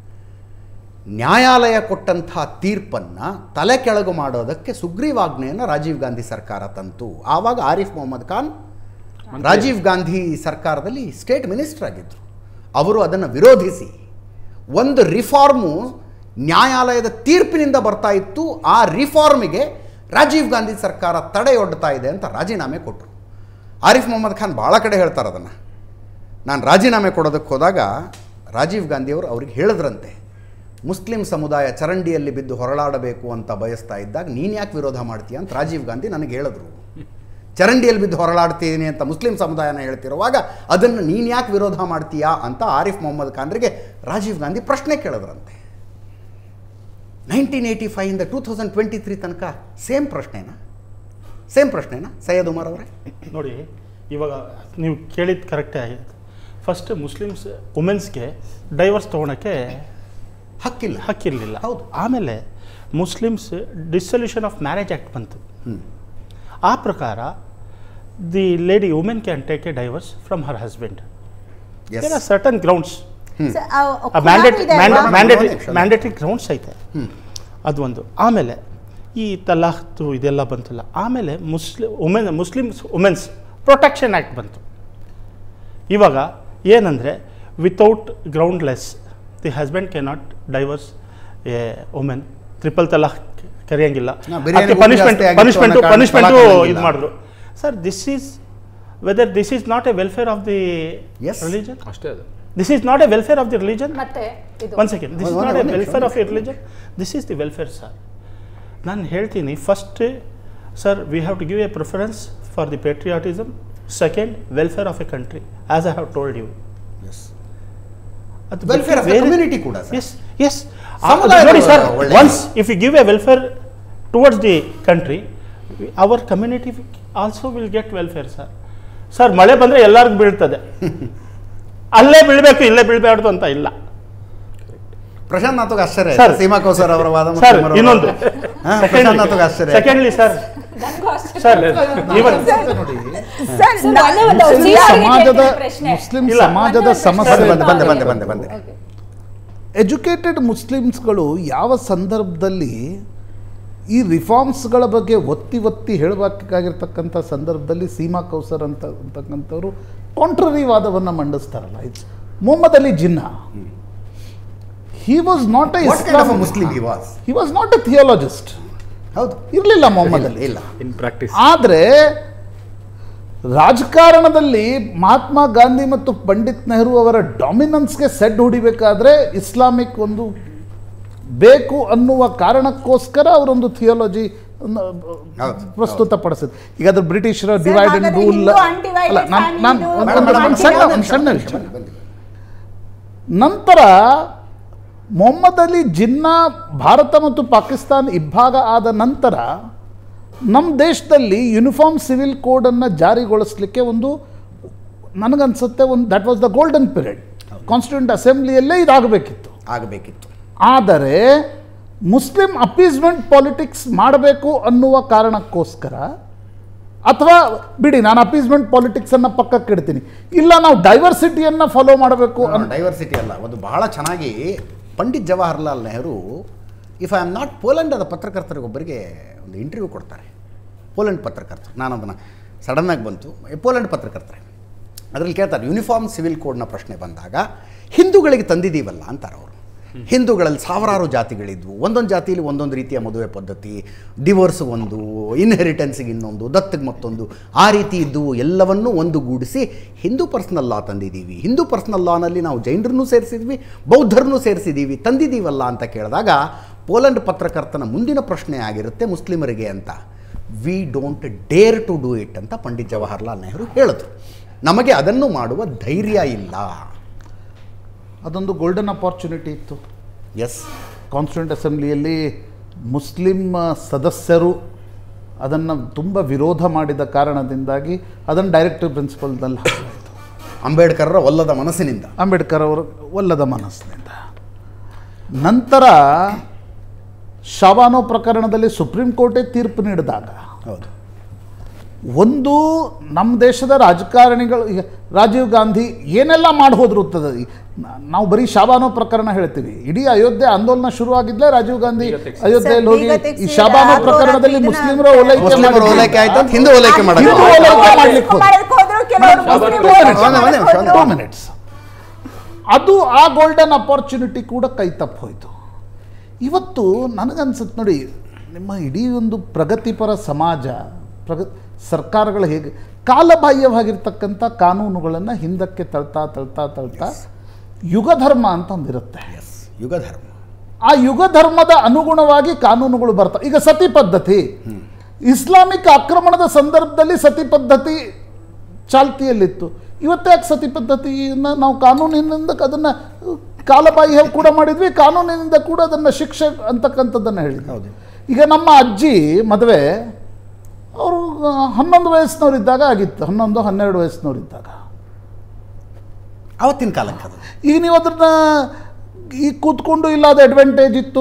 ನ್ಯಾಯಾಲಯ ಕೊಟ್ಟಂಥ ತೀರ್ಪನ್ನು ತಲೆ ಕೆಳಗು ಮಾಡೋದಕ್ಕೆ ಸುಗ್ರೀವಾಜ್ಞೆಯನ್ನು ರಾಜೀವ್ ಗಾಂಧಿ ಸರ್ಕಾರ ತಂತು ಆವಾಗ ಆರಿಫ್ ಮೊಹಮ್ಮದ್ ಖಾನ್ ರಾಜೀವ್ ಗಾಂಧಿ ಸರ್ಕಾರದಲ್ಲಿ ಸ್ಟೇಟ್ ಮಿನಿಸ್ಟರ್ ಆಗಿದ್ದರು ಅವರು ಅದನ್ನು ವಿರೋಧಿಸಿ ಒಂದು ರಿಫಾರ್ಮು ನ್ಯಾಯಾಲಯದ ತೀರ್ಪಿನಿಂದ ಬರ್ತಾ ಇತ್ತು ಆ ರಿಫಾರ್ಮಿಗೆ ರಾಜೀವ್ ಗಾಂಧಿ ಸರ್ಕಾರ ತಡೆಯೊಡ್ತಾ ಇದೆ ಅಂತ ರಾಜೀನಾಮೆ ಕೊಟ್ಟರು ಆರಿಫ್ ಮೊಹಮ್ಮದ್ ಖಾನ್ ಭಾಳ ಕಡೆ ಹೇಳ್ತಾರೆ ಅದನ್ನು ನಾನು ರಾಜೀನಾಮೆ ಕೊಡೋದಕ್ಕೆ ಹೋದಾಗ ರಾಜೀವ್ ಗಾಂಧಿಯವರು ಅವ್ರಿಗೆ ಹೇಳಿದ್ರಂತೆ ಮುಸ್ಲಿಂ ಸಮುದಾಯ ಚರಂಡಿಯಲ್ಲಿ ಬಿದ್ದು ಹೊರಳಾಡಬೇಕು ಅಂತ ಬಯಸ್ತಾ ಇದ್ದಾಗ ನೀನು ಯಾಕೆ ವಿರೋಧ ಮಾಡ್ತೀಯ ಅಂತ ರಾಜೀವ್ ಗಾಂಧಿ ನನಗೆ ಹೇಳಿದ್ರು ಚರಂಡಿಯಲ್ಲಿ ಬಿದ್ದು ಹೊರಳಾಡ್ತೀನಿ ಅಂತ ಮುಸ್ಲಿಂ ಸಮುದಾಯನ ಹೇಳ್ತಿರುವಾಗ ಅದನ್ನು ನೀನು ಯಾಕೆ ವಿರೋಧ ಮಾಡ್ತೀಯಾ ಅಂತ ಆರಿಫ್ ಮೊಹಮ್ಮದ್ ಖಾನ್ರಿಗೆ ರಾಜೀವ್ ಗಾಂಧಿ ಪ್ರಶ್ನೆ ಕೇಳಿದ್ರಂತೆ ನೈನ್ಟೀನ್ ಏಯ್ಟಿ ಫೈವಿಂದ ಟೂ ತೌಸಂಡ್ ಟ್ವೆಂಟಿ ತ್ರೀ ತನಕ ಸೇಮ್ ಪ್ರಶ್ನೆನಾ ಸೇಮ್ ಪ್ರಶ್ನೆನಾ ಸೈಯದ್ ಉಮರ್ ಅವರೇ ನೋಡಿ ಇವಾಗ ನೀವು ಕೇಳಿದ್ದು ಕರೆಕ್ಟೇ ಆಗಿದೆ ಫಸ್ಟ್ ಮುಸ್ಲಿಮ್ಸ್ ವುಮೆನ್ಸ್ಗೆ ಡೈವರ್ಸ್ ತೊಗೊಳಕ್ಕೆ ಹಕ್ಕಿಲ್ಲ ಹಕ್ಕಿರಲಿಲ್ಲ ಹೌದು. ಆಮೇಲೆ Muslims dissolution of marriage act ಬಂತು ಆ ಪ್ರಕಾರ the lady women can take a divorce from her husband yes there are certain grounds ಸ- ಆ, ಮ್ಯಾಂಡೇಟ್ ಖುರಾನ್ ಇದೆ ಅಲ್ವಾ? ಮ್ಯಾಂಡೇಟ್- ಮ್ಯಾಂಡೇಟರಿ ಒಂದು ನಿಮಿಷ. ಮ್ಯಾಂಡೇಟರಿ ಗ್ರೌಂಡ್ಸ್ ಐತೆ ಅದು ಒಂದು ಆಮೇಲೆ ಈ ತಲಾಖ್ತು ಇದೆಲ್ಲ ಬಂತಲ್ಲ ಆಮೇಲೆ Muslim women Muslims women's protection act ಬಂತು ಇವಾಗ ಏನಂದರೆ without groundless the husband can not divorce a women triple talaq ಕರೆಯಂಗಿಲ್ಲ ನಾ ಬಿರಿಯಾನಿ ಗುಂಡು ಪನಿಷ್ಮೆಂಟ್ ಜಾಸ್ತಿ ಆಗಿತ್ತು ಪನಿಷ್ಮೆಂಟು ಅನ್ನೋ ಕಾರಣ ಪನಿಷ್ಮೆಂಟು ತಲಾಖ್ ಇದು ಅನ್ನಂಗಿಲ್ಲ. ಮಾಡಿದ್ರು sir this is whether this is not a welfare of the Yes. Religion ಅಷ್ಟೇ ಅದು this is not a welfare of the religion ಮತ್ತೆ ಇದು ಒನ್ ಸೆಕೆಂಡ್ ದಿಸ್ ಇಸ್ ಒಂದು- ನಾಟ್ ಎ ಒಂದು ನಿಮಿಷ, ವೆಲ್ಫೇರ್ ಒಂದು of a religion this is the welfare sir ನಾನು ಹೇಳ್ತೀನಿ first sir we have to give a preference for the patriotism second welfare of a country as I have told you Welfare of the community ಕೂಡ, sir. Yes yes ಸಮುದಾಯದ ನೋಡಿ sir ಒಳ್ಳೆ- once if you give a welfare towards the country our community also will get welfare sir sir ಮಳೆ ಬಂದರೆ ಎಲ್ಲರಿಗೂ ಬೀಳ್ತದೆ ಅಲ್ಲೇ ಬೀಳಬೇಕು ಇಲ್ಲೇ ಬೀಳಬಾರ್ದು ಅಂತ ಇಲ್ಲ ಪ್ರಶಾಂತ್ ನಾಥಗ್ ಆಶ್ಚರ್ಯ ಸರ್. ಆಯ್ತಾ? ಸೀಮಾ ಕೌಸರ್ ಅವರ ವಾದ ಮತ್ತು ಸರ್ ಉಮರ್ ಅವರ ಇನ್ನೊಂದು ವಾದ. ಹಾ, ಪ್ರಶಾಂತ್ ನಾಥಗ್ ಆಶ್ಚರ್ಯ ಆಯ್ತಾ? ಸೆಕೆಂಡ್ಲಿ ಸರ್ ನನ್ಗೂ ಅಷ್ಟೇ ಸರ್ ಇವನ್ ನೋಡಿ ಸರ್, ಸರ್, ನಾ- ಒಂದೇ ಒಂದು ಮುಸ್ಲಿಂ ಸೀದಾ ಆಗಿ ಸಮಾಜದ ಕೇಳ್ತೀನಿ ಪ್ರಶ್ನೆ. ಮುಸ್ಲಿಂ ಇಲ್ಲ. ಸಮಾಜದ ಒಂದೇ ಒಂದು ಸಮಸ್ಯೆ ಪ್ರಶ್ನೆ. ಬಂದೆ ಬಂದೆ ಬಂದೆ ಬಂದೆ ಬಂದೆ Okay. ಎಜುಕೇಟೆಡ್ ಮುಸ್ಲಿಮ್ಸ್ಗಳು ಯಾವ ಸಂದರ್ಭದಲ್ಲಿ ಈ ರಿಫಾರ್ಮ್ಸ್ಗಳ ಬಗ್ಗೆ ಒತ್ತಿ ಒತ್ತಿ ಹೇಳಬೇಕಾಗಿರ್ತಕ್ಕಂಥ ಸಂದರ್ಭದಲ್ಲಿ ಸೀಮಾ ಕೌಸರ್ ಅಂತ ಅಂತಕ್ಕಂಥವ್ರು ಕಾಂಟ್ರರಿ ವಾದವನ್ನು ಮಂಡಿಸ್ತಾರಲ್ಲ it's Mohammad Ali Jinnah he was not a What kind of a Muslim he was? He was not a theologist ಹೌದು ಇರಲಿಲ್ಲ ಮೊಹಮ್ಮದ್ ಅಲಿ ಇಲ್ಲ ಇನ್ ಪ್ರಾಕ್ಟೀಸ್ ಆದರೆ ರಾಜಕಾರಣದಲ್ಲಿ ಮಹಾತ್ಮ ಗಾಂಧಿ ಮತ್ತು ಪಂಡಿತ್ ನೆಹರು ಅವರ ಡಾಮಿನೆನ್ಸ್ಗೆ ಸೆಡ್ ಹೊಡಿಬೇಕಾದ್ರೆ ಇಸ್ಲಾಮಿಕ್ ಒಂದು ಬೇಕು ಅನ್ನುವ ಕಾರಣಕ್ಕೋಸ್ಕರ ಅವರೊಂದು ಥಿಯಾಲಜಿ ಹೌದು, ಪ್ರಸ್ತುತಪಡಿಸಿದ್ರು ಈಗ ಅದು ಬ್ರಿಟಿಷರ ಡಿವೈಡ್ ಅಂಡ್ ಹಾಗಾದ್ರೆ ರೂಲ್ ಹಿಂದೂ undivided ಅಲ್ಲ ನಾನು family ನಾನು ಇದು ಒಂದು- ಮೇಡಮ್, ಒಂದು- ಮೇಡಮ್, ಒಂದು ಸಣ್ಣ ಒಂದು ಒಂದು ಸಣ್ಣ ನಿಮಿಷ, ವಿಷಯ ಬನ್ನಿ, ಬನ್ನಿ. ನಂತರ ಮೊಹಮ್ಮದ್ ಅಲಿ ಜಿನ್ನಾ ಭಾರತ ಮತ್ತು ಪಾಕಿಸ್ತಾನ ಇಬ್ಬಾಗ ಆದ ನಂತರ ನಮ್ಮ ದೇಶದಲ್ಲಿ ಯೂನಿಫಾರ್ಮ್ ಸಿವಿಲ್ ಕೋಡನ್ನು ಜಾರಿಗೊಳಿಸಲಿಕ್ಕೆ ಒಂದು ನನಗನ್ಸುತ್ತೆ ಒಂದು that was the golden period constituent ಅಸೆಂಬ್ಲಿಯಲ್ಲೇ ಇದಾಗಬೇಕಿತ್ತು ಆಗಬೇಕಿತ್ತು ಆದರೆ ಮುಸ್ಲಿಂ ಅಪೀಸ್ಮೆಂಟ್ ಪಾಲಿಟಿಕ್ಸ್ ಮಾಡಬೇಕು ಅನ್ನುವ ಕಾರಣಕ್ಕೋಸ್ಕರ ಅಥವಾ ಬಿಡಿ ನಾನು ಅಪೀಸ್ಮೆಂಟ್ ಪಾಲಿಟಿಕ್ಸನ್ನು ಪಕ್ಕಕ್ಕೆ ಇಡ್ತೀನಿ ಇಲ್ಲ ನಾವು ಡೈವರ್ಸಿಟಿಯನ್ನು ಫಾಲೋ ಮಾಡಬೇಕು ಅಂತ ಡೈವರ್ಸಿಟಿ ಅಲ್ಲ ಒಂದು ಬಹಳ ಚೆನ್ನಾಗಿ Pandit Jawaharlal Nehru if I am not Poland ಅದ ಪತ್ರಕರ್ತರಿಗೊಬ್ಬರಿಗೆ ಒಂದು ಇಂಟರ್ವ್ಯೂ ಕೊಡ್ತಾರೆ ಪೋಲೆಂಡ್ ಪತ್ರಕರ್ತರು ನಾನು ಅದನ್ನು ಸಡನ್ನಾಗಿ ಬಂತು ಪೋಲೆಂಡ್ ಪತ್ರಕರ್ತರೆ ಅದರಲ್ಲಿ ಕೇಳ್ತಾರೆ ಯೂನಿಫಾರ್ಮ್ ಸಿವಿಲ್ ಕೋಡ್ನ ಪ್ರಶ್ನೆ ಬಂದಾಗ ಹಿಂದೂಗಳಿಗೆ ತಂದಿದ್ದೀವಲ್ಲ ಅಂತಾರೆ ಅವರು ಹಿಂದೂಗಳಲ್ಲಿ ಸಾವಿರಾರು ಜಾತಿಗಳಿದ್ವು ಒಂದೊಂದು ಜಾತಿಯಲ್ಲಿ ಒಂದೊಂದು ರೀತಿಯ ಮದುವೆ ಪದ್ಧತಿ ಡಿವೋರ್ಸ್ ಒಂದು ಇನ್ಹೆರಿಟೆನ್ಸಿಗೆ ಇನ್ನೊಂದು ದತ್ತಿಗೆ ಮತ್ತೊಂದು ಆ ರೀತಿ ಇದ್ದುವು ಎಲ್ಲವನ್ನೂ ಒಂದುಗೂಡಿಸಿ ಹಿಂದೂ ಪರ್ಸ್ನಲ್ ಲಾ ತಂದಿದ್ದೀವಿ ಹಿಂದೂ ಪರ್ಸ್ನಲ್ ಲಾನಲ್ಲಿ ನಾವು ಜೈನರನ್ನೂ ಸೇರಿಸಿದ್ವಿ ಬೌದ್ಧರನ್ನೂ ಸೇರಿಸಿದ್ದೀವಿ ತಂದಿದ್ದೀವಲ್ಲ ಅಂತ ಕೇಳಿದಾಗ ಪೋಲೆಂಡ್ ಪತ್ರಕರ್ತನ ಮುಂದಿನ ಪ್ರಶ್ನೆ ಆಗಿರುತ್ತೆ ಮುಸ್ಲಿಮರಿಗೆ ಅಂತ we don't dare to do it ಅಂತ ಪಂಡಿತ್ ಜವಾಹರ್ಲಾಲ್ ನೆಹರು ಹೇಳಿದ್ರು ನಮಗೆ ಅದನ್ನು ಮಾಡುವ ಧೈರ್ಯ ಇಲ್ಲ ಅದೊಂದು ಗೋಲ್ಡನ್ ಅಪಾರ್ಚುನಿಟಿ ಇತ್ತು ಎಸ್ ಕಾನ್ಸ್ಟಿಟ್ಯೂಂಟ್ ಅಸೆಂಬ್ಲಿಯಲ್ಲಿ ಮುಸ್ಲಿಂ ಸದಸ್ಯರು ಅದನ್ನು ತುಂಬ ವಿರೋಧ ಮಾಡಿದ ಕಾರಣದಿಂದಾಗಿ ಅದನ್ನು ಡೈರೆಕ್ಟಿವ್ ಪ್ರಿನ್ಸಿಪಲ್ದಲ್ಲಿ ಹಾಕಲಾಯಿತು ಅಂಬೇಡ್ಕರ್ರ ಒಲ್ಲದ ಮನಸ್ಸಿನಿಂದ ಅಂಬೇಡ್ಕರ್ ಅವರು ಒಲ್ಲದ ಮನಸ್ಸಿನಿಂದ ನಂತರ ಶಾಬಾನೋ ಪ್ರಕರಣದಲ್ಲಿ ಸುಪ್ರೀಂ ಕೋರ್ಟೇ ತೀರ್ಪು ನೀಡಿದಾಗ ಹೌದು ಒಂದು ನಮ್ಮ ದೇಶದ ರಾಜಕಾರಣಿಗಳು ಈಗ ರಾಜೀವ್ ಗಾಂಧಿ ಏನೆಲ್ಲ ಮಾಡಿ ಹೋದ್ರು ಅಂತದ ಈ ನಾ- ನಾವು ಬರೀ ಶಾಬಾನೋ ಪ್ರಕರಣ ಹೇಳ್ತೀವಿ ಇಡೀ ಅಯೋಧ್ಯೆ ಆಂದೋಲನ ಶುರುವಾಗಿದ್ಲೇ ರಾಜೀವ್ ಗಾಂಧಿ ಅಯೋಧ್ಯೆಯಲ್ಲಿ ಹೋಗಿ ಈಗ ಈ ತೆಗ್ಸಿ ಶಾಬಾನೋ ಯಾರು ಪ್ರಕರಣದಲ್ಲಿ ಇದನ್ನ- ಮುಸ್ಲಿಮರ ಓಲೈಕೆ ಮುಸ್ಲಿಮರ ಮಾಡಿದ್ರು. ಓಲೈಕೆ ಆಯ್ತು ಅಂತ ಹಿಂದೂ ಓಲೈಕೆ ಮಾಡಕ್ಕೆ ಹಿಂದೂ ಹೋದ್ರು. ಓಲೈಕೆ ಮಾಡ್ಲಿಕ್ಕೆ ಹೋದ್ರು. ಮಾಡಕ್ ಹೋದ್ರು, ಕೆಲವರು ಮುಸ್ಲಿಂ ಒಂದೇ ಓಲೈಕೆ ನಿಮಿಷ, ಒಂದೇ ನಿಮಿಷ, ಮಾಡಕ್ ಟೂ ಹೋದ್ರು. ಮಿನಿಟ್ಸ್ ಅದು ಆ ಗೋಲ್ಡನ್ ಅಪಾರ್ಚುನಿಟಿ ಕೂಡ ಕೈ ತಪ್ಪು ಹೋಯಿತು ಇವತ್ತು ನನಗನ್ಸುತ್ತೆ ನೋಡಿ ನಿಮ್ಮ ಇಡೀ ಒಂದು ಪ್ರಗತಿಪರ ಸಮಾಜ ಪ್ರಗ ಸರ್ಕಾರಗಳು ಹೇಗೆ ಕಾಲಬಾಹ್ಯವಾಗಿರ್ತಕ್ಕಂಥ ಕಾನೂನುಗಳನ್ನು ಹಿಂದಕ್ಕೆ ತಳ್ತಾ ತಳ್ತಾ ತಳ್ತಾ ಯುಗ ಧರ್ಮ ಅಂತ ಒಂದಿರುತ್ತೆ ಎಸ್ ಯುಗ ಧರ್ಮ ಆ ಯುಗ ಧರ್ಮದ ಅನುಗುಣವಾಗಿ ಕಾನೂನುಗಳು ಬರ್ತವೆ ಈಗ ಸತಿ ಪದ್ಧತಿ ಇಸ್ಲಾಮಿಕ್ ಆಕ್ರಮಣದ ಸಂದರ್ಭದಲ್ಲಿ ಸತಿ ಪದ್ಧತಿ ಚಾಲ್ತಿಯಲ್ಲಿತ್ತು ಇವತ್ತು ಯಾಕೆ ಸತಿ ಪದ್ಧತಿಯನ್ನು ನಾವು ಕಾನೂನಿನಿಂದ ಅದನ್ನು ಕಾಲಬಾಹ್ಯ ಕೂಡ ಮಾಡಿದ್ವಿ ಕಾನೂನಿನಿಂದ ಕೂಡ ಅದನ್ನು ಶಿಕ್ಷೆ ಅಂತಕ್ಕಂಥದ್ದನ್ನು ಹೇಳಿದ್ವಿ ಹೌದು. ಈಗ ನಮ್ಮ ಅಜ್ಜಿ ಮದುವೆ ಅವರು ಹನ್ನೊಂದು ವಯಸ್ಸಿನವರಿದ್ದಾಗ ಆಗಿತ್ತು ಹನ್ನೊಂದು ಹನ್ನೆರಡು ವಯಸ್ಸಿನವರಿದ್ದಾಗ ಅವತ್ತಿನ ಕಾಲಕ್ಕೆ ಅದು ಈಗ ನೀವು ಅದನ್ನ ಈಗ ಕೂತ್ಕೊಂಡು ಇಲ್ಲದ ಅಡ್ವಾಂಟೇಜ್ ಇತ್ತು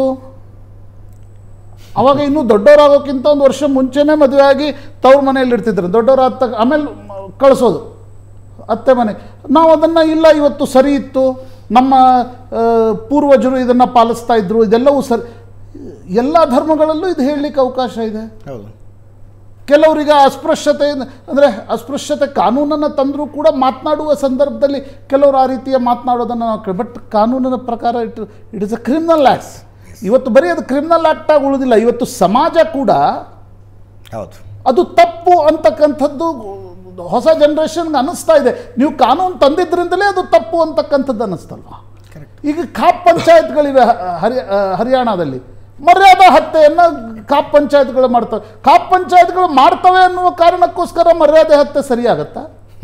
ಅವಾಗ ಇನ್ನೂ ದೊಡ್ಡವರಾಗೋಕ್ಕಿಂತ ಒಂದು ವರ್ಷ ಮುಂಚೆನೇ ಮದುವೆ ಆಗಿ ತವ್ರ ಮನೆಯಲ್ಲಿ ಇರ್ತಿದ್ರು ದೊಡ್ಡವರು ಆದ ತಕ್ಕ ಆಮೇಲೆ ಮ- ಕಳಿಸೋದು ಅತ್ತೆ ಮನೆ ನಾವು ಅದನ್ನು ಇಲ್ಲ ಇವತ್ತು ಸರಿ ಇತ್ತು ನಮ್ಮ ಆ, ಪೂರ್ವಜರು ಇದನ್ನು ಪಾಲಿಸ್ತಾ ಇದ್ರು ಇದೆಲ್ಲವೂ ಸರಿ ಎಲ್ಲ ಧರ್ಮಗಳಲ್ಲೂ ಇದು ಹೇಳಲಿಕ್ಕೆ ಅವಕಾಶ ಇದೆ ಹೌದು ಕೆಲವರಿಗೆ ಅಸ್ಪೃಶ್ಯತೆ ಅಂದರೆ ಅಸ್ಪೃಶ್ಯತೆ ಕಾನೂನನ್ನು ತಂದರೂ ಕೂಡ ಮಾತನಾಡುವ ಸಂದರ್ಭದಲ್ಲಿ ಕೆಲವರು ಆ ರೀತಿಯ ಮಾತನಾಡೋದನ್ನು ನಾವು ಕೇಳಿ ಬಟ್ ಕಾನೂನಿನ ಪ್ರಕಾರ it it is a criminal acts ಇವತ್ತು ಬರೀ ಅದು ಕ್ರಿಮಿನಲ್ ಆ್ಯಕ್ಟಾಗಿ ಉಳಿದಿಲ್ಲ ಇವತ್ತು ಸಮಾಜ ಕೂಡ ಹೌದು ಅದು ತಪ್ಪು ಅಂತಕ್ಕಂಥದ್ದು ಹೊಸ ಜನ್ರೇಷನ್ಗೆ ಅನ್ನಿಸ್ತಾ ಇದೆ ನೀವು ಕಾನೂನು ತಂದಿದ್ರಿಂದಲೇ ಅದು ತಪ್ಪು ಅಂತಕ್ಕಂಥದ್ದು ಅನ್ನಿಸ್ತಲ್ವ ಈಗ ಖಾಪ್ ಪಂಚಾಯತ್ಗಳಿವೆ ಹ- ಹರಿ ಆ, ಹರಿಯಾಣದಲ್ಲಿ ಮರ್ಯಾದಾ ಹತ್ಯೆಯನ್ನು ಖಾಪ್ ಪಂಚಾಯತ್ಗಳು ಮಾಡ್ತವೆ ಖಾಪ್ ಪಂಚಾಯತ್ಗಳು ಮಾಡ್ತವೆ ಅನ್ನುವ ಕಾರಣಕ್ಕೋಸ್ಕರ ಮರ್ಯಾದೆ ಹತ್ಯೆ ಸರಿಯಾಗತ್ತಾ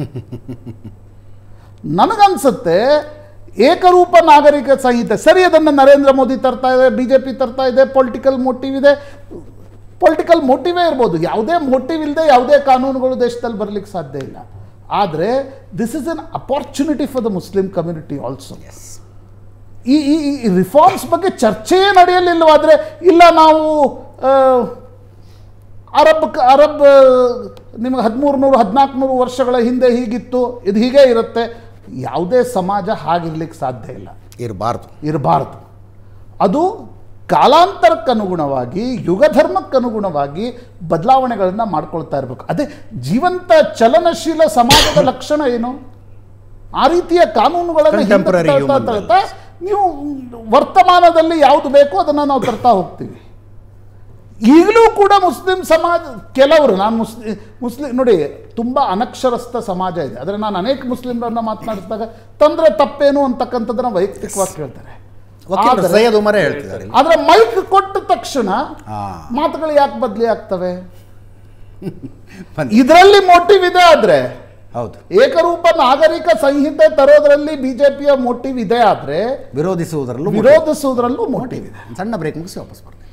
ನನಗನ್ಸುತ್ತೆ ಏಕರೂಪ ನಾಗರಿಕ ಸಂಹಿತೆ ಸರಿ ಅದನ್ನು ನರೇಂದ್ರ ಮೋದಿ ತರ್ತಾ ಇದೆ ಬಿ ಜೆ ಪಿ ತರ್ತಾ ಇದೆ ಪೊಲಿಟಿಕಲ್ ಮೋಟಿವ್ ಇದೆ ಪೊಲಿಟಿಕಲ್ ಮೋಟಿವೇ ಇರ್ಬೋದು ಯಾವುದೇ ಮೋಟಿವ್ ಇಲ್ಲದೆ ಯಾವುದೇ ಕಾನೂನುಗಳು ದೇಶದಲ್ಲಿ ಬರಲಿಕ್ಕೆ ಸಾಧ್ಯ ಇಲ್ಲ ಆದರೆ this is an opportunity for the Muslim community also ಈ ಈ ಈ ರಿಫಾರ್ಮ್ಸ್ ಬಗ್ಗೆ ಚರ್ಚೆಯೇ ನಡೆಯಲಿಲ್ಲವಾದರೆ ಇಲ್ಲ ನಾವು ಆ, ಅರಬ್ ಕ- ಅರಬ್ ಆ, ನಿಮಗೆ ಹದಿಮೂರು ನೂರು ಹದಿನಾಲ್ಕು ನೂರು ವರ್ಷಗಳ ಹಿಂದೆ ಹೀಗಿತ್ತು ಇದು ಹೀಗೆ ಇರುತ್ತೆ ಯಾವುದೇ ಸಮಾಜ ಹಾಗಿರ್ಲಿಕ್ಕೆ ಸಾಧ್ಯ ಇಲ್ಲ ಇರಬಾರ್ದು ಇರಬಾರ್ದು ಅದು ಕಾಲಾಂತರಕ್ಕನುಗುಣವಾಗಿ ಯುಗ ಧರ್ಮಕ್ಕನುಗುಣವಾಗಿ ಬದಲಾವಣೆಗಳನ್ನು ಮಾಡ್ಕೊಳ್ತಾ ಇರಬೇಕು ಅದೇ ಜೀವಂತ ಚಲನಶೀಲ ಸಮಾಜದ ಲಕ್ಷಣ ಏನು ಆ ರೀತಿಯ ಕಾನೂನುಗಳನ್ನು ಹಿಂದಕ್ಕೆ Contemporary ತಳ್ತಾ human ತಳ್ತಾ ನೀವು ವರ್ತಮಾನದಲ್ಲಿ ಯಾವುದು ಬೇಕೋ ಅದನ್ನು ನಾವು ತರ್ತಾ ಹೋಗ್ತೀವಿ ಈಗಲೂ ಕೂಡ ಮುಸ್ಲಿಂ ಸಮಾಜ ಕೆಲವರು ನಾನು ಮುಸ್ಲಿ ಮುಸ್ಲಿಂ ನೋಡಿ ತುಂಬ ಅನಕ್ಷರಸ್ಥ ಸಮಾಜ ಇದೆ ಆದರೆ ನಾನು ಅನೇಕ ಮುಸ್ಲಿಮರನ್ನ ಮಾತನಾಡಿಸಿದಾಗ ತಂದ್ರೆ ತಪ್ಪೇನು ಅಂತಕ್ಕಂಥದ್ದನ್ನ ವೈಯಕ್ತಿಕವಾಗಿ ಕೇಳ್ತಾರೆ ವಕೀಲರು ಆದ್ರೆ- ಸೈಯದ್ ಉಮರೇ ಹೇಳ್ತಿದ್ದಾರೆ ಇಲ್ಲಿ. ಆದ್ರೆ ಮೈಕ್ ಕೊಟ್ಟ ತಕ್ಷಣ ಆ. ಮಾತುಗಳು ಯಾಕೆ ಬದಲಿ ಆಗ್ತವೆ ಬನ್ನಿ. ಇದರಲ್ಲಿ ಮೋಟಿವ್ ಇದೆ ಆದ್ರೆ ಹೌದು ಏಕರೂಪ ನಾಗರಿಕ ಸಂಹಿತೆ ತರೋದ್ರಲ್ಲಿ ಬಿಜೆಪಿಯ ಮೋಟಿವ್ ಇದೆ ಆದ್ರೆ ವಿರೋಧಿಸುವುದರಲ್ಲೂ motive. ವಿರೋಧಿಸುವುದರಲ್ಲೂ ಮೋಟಿವ್ ಇದೆ ಸಣ್ಣ ಬ್ರೇಕ್ ಮುಗಿಸಿ ವಾಪಸ್ ಬರ್ತೀನಿ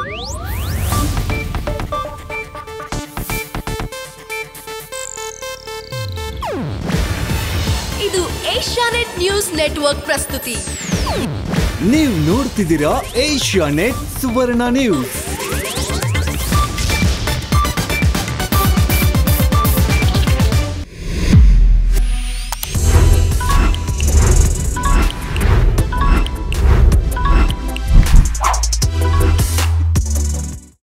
ಇದು ಏಷ್ಯಾನೆಟ್ ನ್ಯೂಸ್ ನೆಟ್ವರ್ಕ್ ಪ್ರಸ್ತುತಿ ನೀವು ನೋಡ್ತಿದ್ದೀರಾ ಏಷ್ಯಾ ನೆಟ್ ಸುವರ್ಣ ನ್ಯೂಸ್